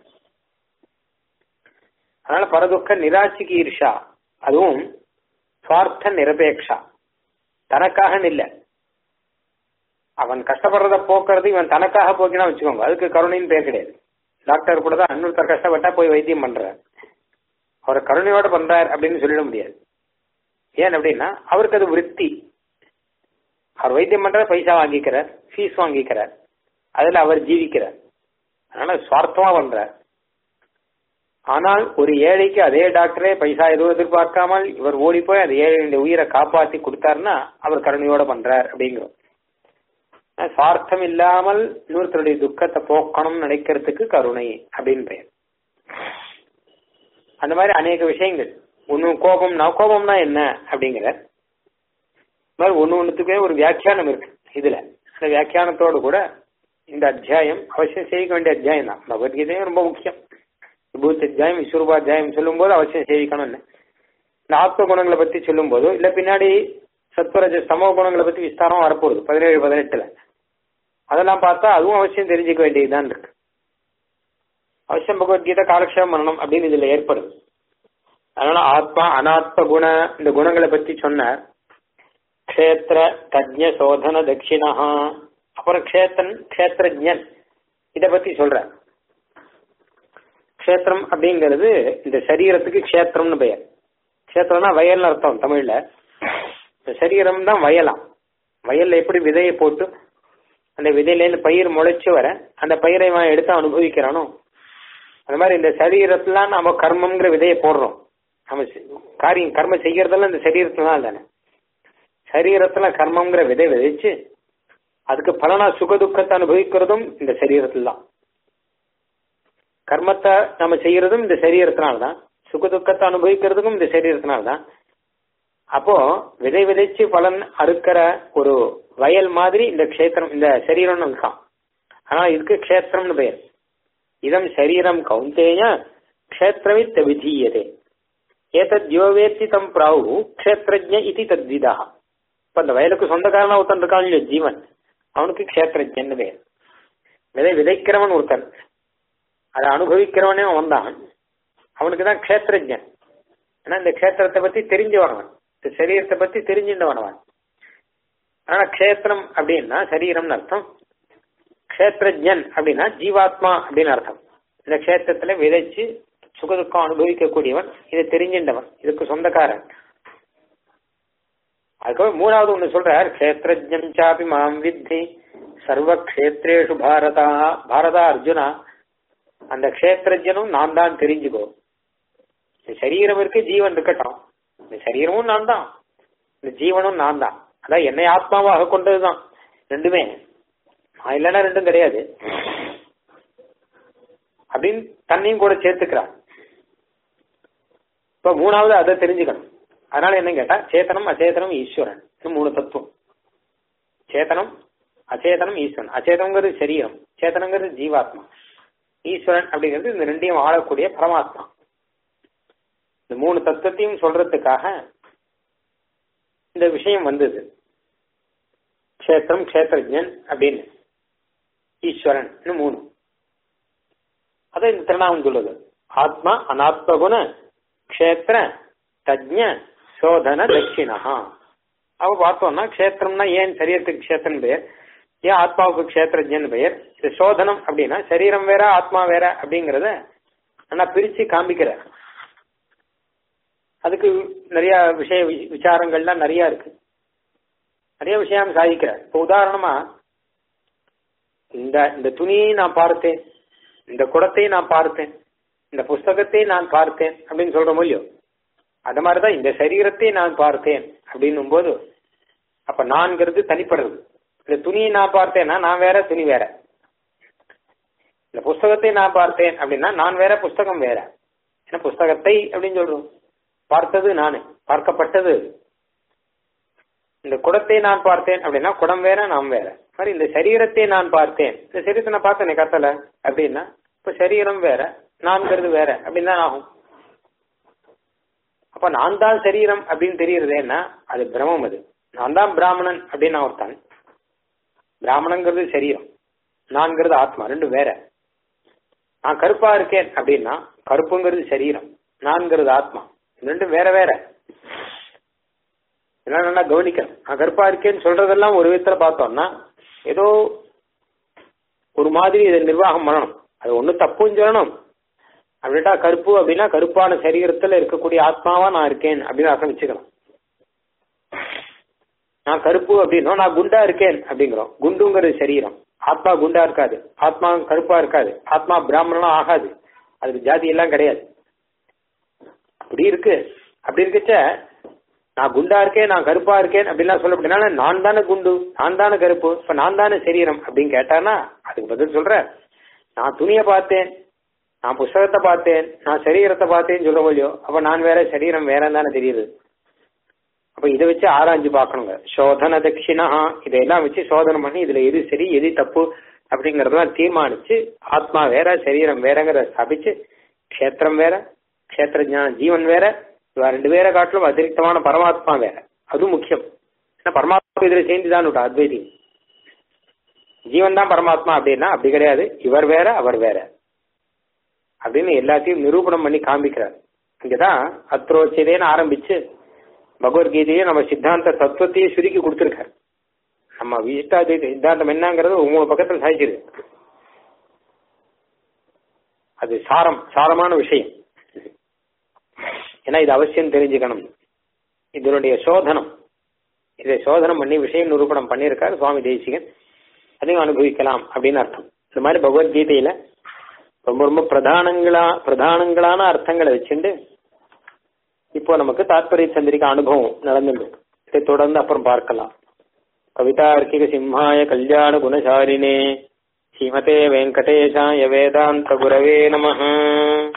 அதனால பரதுக்க நிராட்சிக்கு ஈர்ஷா அதுவும் சுவார்த்த நிரபேக்ஷா தனக்காக இல்ல அவன் கஷ்டப்படுறத போக்குறது இவன் தனக்காக போக்கினா வச்சுக்கோங்க அதுக்கு கருணைன்னு பேர் கிடையாது டாக்டர் கூட தான் இன்னொருத்தர் கஷ்டப்பட்டா போய் வைத்தியம் பண்றார் அவர் கருணையோட பண்றார் அப்படின்னு சொல்லிட முடியாது ஏன் அப்படின்னா அவருக்கு அது விற்பி அவர் வைத்தியம் பண்ற பைசா வாங்கிக்கிறார் ஃபீஸ் வாங்கிக்கிறார் அதுல அவர் ஜீவிக்கிறார் அதனால சுவார்த்தமா பண்றார் ஆனால் ஒரு ஏழைக்கு அதே டாக்டரே பைசா எதுவும் எதிர்பார்க்காமல் இவர் ஓடி போய் அந்த ஏழையுடைய உயிரை காப்பாத்தி கொடுத்தாருன்னா அவர் கருணையோட பண்றார் அப்படிங்கிறோம் சுவார்த்தம் இல்லாமல் இன்னொருத்தருடைய துக்கத்தை போக்கணும்னு நினைக்கிறதுக்கு கருணை அப்படின்னு பெயர் அந்த மாதிரி அநேக விஷயங்கள் ஒன்னு கோபம்னா கோபம்னா என்ன அப்படிங்கிற மாதிரி ஒன்னு ஒன்னுத்துக்கே ஒரு வியாக்கியானம் இருக்கு இதுல அந்த வியாக்கியானத்தோடு கூட இந்த அத்தியாயம் அவசியம் செய்ய வேண்டிய அத்தியாயம் தான் பகவத்கீதையும் ரொம்ப முக்கியம் விபூத் அத்தியாயம் விஸ்வரூபாத்தியாயம் சொல்லும் போது அவசியம் சேவிக்கணும்னு இந்த ஆத்ம குணங்களை பத்தி சொல்லும் போது இல்ல பின்னாடி சத்வரஜ சமூக குணங்களை பத்தி விஸ்தாரம் வரப்போகுது பதினேழு பதினெட்டுல அதெல்லாம் பார்த்தா அதுவும் அவசியம் தெரிஞ்சுக்க வேண்டியதுதான் இருக்கு அவசியம் பகவத்கீதை காலக்ஷேபம் பண்ணணும் அப்படின்னு இதுல ஏற்படுது அதனால ஆத்மா அனாத்ம குண இந்த குணங்களை பத்தி சொன்னார் க்ஷேத்திர தஜ்ஞ சோதன தட்சிணா அப்புறம் க்ஷேத்திரன் க்ஷேத்திரஜன் இத பத்தி சொல்ற க்ஷேத்திரம் அப்படிங்கிறது இந்த சரீரத்துக்கு க்ஷேத்திரம்னு பெயர் க்ஷேத்திரம்னா வயல்னு அர்த்தம் தமிழ்ல இந்த சரீரம் தான் வயலாம் வயல்ல எப்படி விதையை போட்டு அந்த விதையிலேருந்து பயிர் முளைச்சு வர அந்த பயிரை அவன் எடுத்து அனுபவிக்கிறானோ அந்த மாதிரி இந்த சரீரத்துல நாம கர்மம்ங்கிற விதையை போடுறோம் நம்ம காரியம் கர்மம் செய்யறதெல்லாம் இந்த சரீரத்துல தான் தானே சரீரத்துல கர்மம்ங்கிற விதை விதைச்சு அதுக்கு பலனா சுக துக்கத்தை அனுபவிக்கிறதும் இந்த சரீரத்துல தான் கர்மத்தை நம்ம செய்யறதும் இந்த சரீரத்தினால்தான் சுக துக்கத்தை அனுபவிக்கிறதுக்கும் இந்த சரீரத்தினால்தான் அப்போ விதை விதைச்சு பலன் அறுக்கிற ஒரு வயல் மாதிரி இந்த க்ஷேத்திரம் இந்த சரீரம்னு இருக்கான் ஆனா இதுக்கு க்ஷேத்திரம்னு பெயர் இதம் சரீரம் கௌந்தேய க்ஷேத்திரமித்த விதீயதே ஏதத் யோவேத்தி தம் பிராவு க்ஷேத்திரஜ இது தத்விதா இப்ப அந்த வயலுக்கு சொந்தக்காரனா ஒருத்தன் இருக்கான் இல்லையோ ஜீவன் அவனுக்கு க்ஷேத்திரஜன்னு பேர் விதை விதைக்கிறவன் ஒருத்தன் அதை அனுபவிக்கிறவனே அவன் தான் அவனுக்கு தான் க்ஷேத்திரஜன் ஏன்னா இந்த க்ஷேத்திரத்தை பத்தி தெரிஞ்சவனவன் இந்த சரீரத்தை பத்தி தெரிஞ்சின்றவனவன் ஆனா க்ஷேத்திரம் அப்படின்னா சரீரம்னு அர்த்தம் க்ஷேத்திரஜன் அப்படின்னா ஜீவாத்மா அப்படின்னு அர்த்தம் இந்த க்ஷேத்திரத்துல விதைச்சு சுகதுக்கம் அனுபவிக்கக்கூடியவன் இதை தெரிஞ்சின்றவன் இதுக்கு சொந்தக்காரன் அதுக்கப்புறம் மூணாவது ஒண்ணு சொல்றார் கஷேத்திரஜம் சாபி மாம் வித்தி சர்வ கஷேத்ரேஷு பாரதா பாரதா அர்ஜுனா அந்த கஷேத்திரஜனும் நான் தான் தெரிஞ்சுக்கோ இந்த சரீரம் இருக்கு ஜீவன் இருக்கட்டும் இந்த சரீரமும் நான் தான் இந்த ஜீவனும் நான் தான் அதான் என்னை ஆத்மாவாக கொண்டதுதான் ரெண்டுமே நான் இல்லைன்னா ரெண்டும் கிடையாது அப்படின்னு தன்னையும் கூட சேர்த்துக்கிறார் இப்ப மூணாவது அதை தெரிஞ்சுக்கணும் அதனால என்ன கேட்டா சேத்தனம் அச்சேதனம் ஈஸ்வரன் இது மூணு தத்துவம் சேத்தனம் அச்சேதனம் ஈஸ்வரன் அச்சேதனங்கிறது சரீரம் சேத்தனங்கிறது ஜீவாத்மா ஈஸ்வரன் அப்படிங்கிறது இந்த ரெண்டையும் ஆளக்கூடிய பரமாத்மா இந்த மூணு தத்துவத்தையும் சொல்றதுக்காக இந்த விஷயம் வந்தது கஷேத்திரம் கஷேத்திரஜன் அப்படின்னு ஈஸ்வரன் மூணு அதை இந்த திருநாமம் சொல்லுது ஆத்மா அனாத்மகுண கஷேத்திர தஜ்ஞ சோதன தட்சிணா அவ பார்த்தோம்னா கஷேத்திரம்னா ஏன் சரீரத்துக்கு கஷேத்திரம் பெயர் ஏன் ஆத்மாவுக்கு கஷேத்திரஜன் பெயர் இது சோதனம் அப்படின்னா சரீரம் வேற ஆத்மா வேற அப்படிங்கறத ஆனா பிரிச்சு காமிக்கிறார் அதுக்கு நிறைய விஷய வி- விசாரங்கள்லாம் நிறைய இருக்கு நிறைய விஷயம் சாதிக்கிறார் இப்போ உதாரணமா இந்த இந்த துணியை நான் பார்த்தேன் இந்த குடத்தை நான் பார்த்தேன் இந்த புஸ்தகத்தை நான் பார்த்தேன் அப்படின்னு சொல்ற இல்லையோ அது மாதிரிதான் இந்த சரீரத்தை நான் பார்த்தேன் அப்படின்னும் போது அப்ப நான்கிறது தனிப்படுறது இந்த துணியை நான் பார்த்தேன்னா நான் வேற துணி வேற இந்த புஸ்தகத்தை நான் பார்த்தேன் அப்படின்னா நான் வேற புஸ்தகம் வேற ஏன்னா புஸ்தகத்தை அப்படின்னு சொல்றோம் பார்த்தது நானு பார்க்கப்பட்டது அது. இந்த குடத்தை நான் பார்த்தேன் அப்படின்னா குடம் வேற நாம் வேற மாதிரி இந்த சரீரத்தை நான் பார்த்தேன் இந்த சரீரத்தை நான் பார்த்தேனே கத்தல அப்படின்னா இப்ப சரீரம் வேற நான்கிறது வேற அப்படின்னு தான் ஆகும் அப்ப நான் தான் சரீரம் அப்படின்னு தெரியறதேன்னா அது பிரமம் அது நான் தான் பிராமணன் அப்படின்னு நான் ஒருத்தன் பிராமணங்கிறது சரீரம் நான்கிறது ஆத்மா ரெண்டும் வேற நான் கருப்பா இருக்கேன் அப்படின்னா கருப்புங்கிறது சரீரம் நான்கிறது ஆத்மா இது ரெண்டும் வேற வேற இதெல்லாம் நல்லா கவனிக்கணும் நான் கருப்பா இருக்கேன்னு சொல்றதெல்லாம் ஒரு விதத்துல பார்த்தோம்னா ஏதோ ஒரு மாதிரி இதை நிர்வாகம் பண்ணணும் அது ஒண்ணு தப்புன்னு சொல்லணும் அப்படின்ட்டா கருப்பு அப்படின்னா கருப்பான சரீரத்துல இருக்கக்கூடிய ஆத்மாவா நான் இருக்கேன் அப்படின்னு அர்த்தம் வச்சுக்கணும் நான் கருப்பு அப்படின்னோம் நான் குண்டா இருக்கேன் அப்படிங்கிறோம் குண்டுங்கிறது சரீரம் ஆத்மா குண்டா இருக்காது ஆத்மா கருப்பா இருக்காது ஆத்மா பிராமணனா ஆகாது அதுக்கு ஜாதி எல்லாம் கிடையாது அப்படி இருக்கு அப்படி இருக்கச்ச நான் குண்டா இருக்கேன் நான் கருப்பா இருக்கேன் அப்படின்லாம் சொல்ல அப்படின்னா நான் தானே குண்டு நான் தானே கருப்பு இப்ப நான் தானே சரீரம் அப்படின்னு கேட்டானா அதுக்கு பதில் சொல்றேன் நான் துணியை பார்த்தேன் நான் புஸ்தகத்தை பார்த்தேன் நான் சரீரத்தை பார்த்தேன்னு சொல்ல இல்லையோ அப்ப நான் வேற சரீரம் வேற தானே தெரியுது அப்ப இதை வச்சு ஆராய்ஞ்சு பார்க்கணுங்க சோதன தட்சிணா இதையெல்லாம் வச்சு சோதனை பண்ணி இதுல எது சரி எது தப்பு அப்படிங்கறதெல்லாம் தீர்மானிச்சு ஆத்மா வேற சரீரம் வேறங்கிறத ஸ்தாபிச்சு க்ஷேத்திரம் வேற க்ஷேத்திர ஞான ஜீவன் வேற இவ ரெண்டு பேரை காட்டிலும் அதிருப்தமான பரமாத்மா வேற அதுவும் முக்கியம் ஏன்னா பரமாத்மா இதுல சேர்ந்துதான் விட்டா அத்வைதி ஜீவன் தான் பரமாத்மா அப்படின்னா அப்படி கிடையாது இவர் வேற அவர் வேற அப்படின்னு எல்லாத்தையும் நிரூபணம் பண்ணி காமிக்கிறார் இங்கதான் அத்ரோச்சிதேன்னு ஆரம்பிச்சு பகவத்கீதையை நம்ம சித்தாந்த தத்துவத்தையே சுருக்கி கொடுத்திருக்காரு நம்ம விசிஷ்டாத்வைத சித்தாந்தம் என்னங்கிறது மூணு பக்கத்துல சாதிச்சிருக்கு அது சாரம் சாரமான விஷயம் ஏன்னா இது அவசியம் தெரிஞ்சுக்கணும் இதனுடைய சோதனம் இதை சோதனம் பண்ணி விஷயம் நிரூபணம் பண்ணியிருக்காரு சுவாமி தேசிகன் அதையும் அனுபவிக்கலாம் அப்படின்னு அர்த்தம் இந்த மாதிரி பகவத்கீதையில ரொம்ப ரொம்ப பிரதானங்களா பிரதானங்களான அர்த்தங்களை வச்சுண்டு இப்போ நமக்கு தாத்பரிய சந்திரிகா அனுபவம் நடந்துட்டு இதை தொடர்ந்து அப்புறம் பார்க்கலாம் கவிதார்க்கிக சிம்ஹாய கல்யாண குணசாரினே ஸ்ரீமதே வெங்கடேஷாய வேதாந்த குரவே நமஹ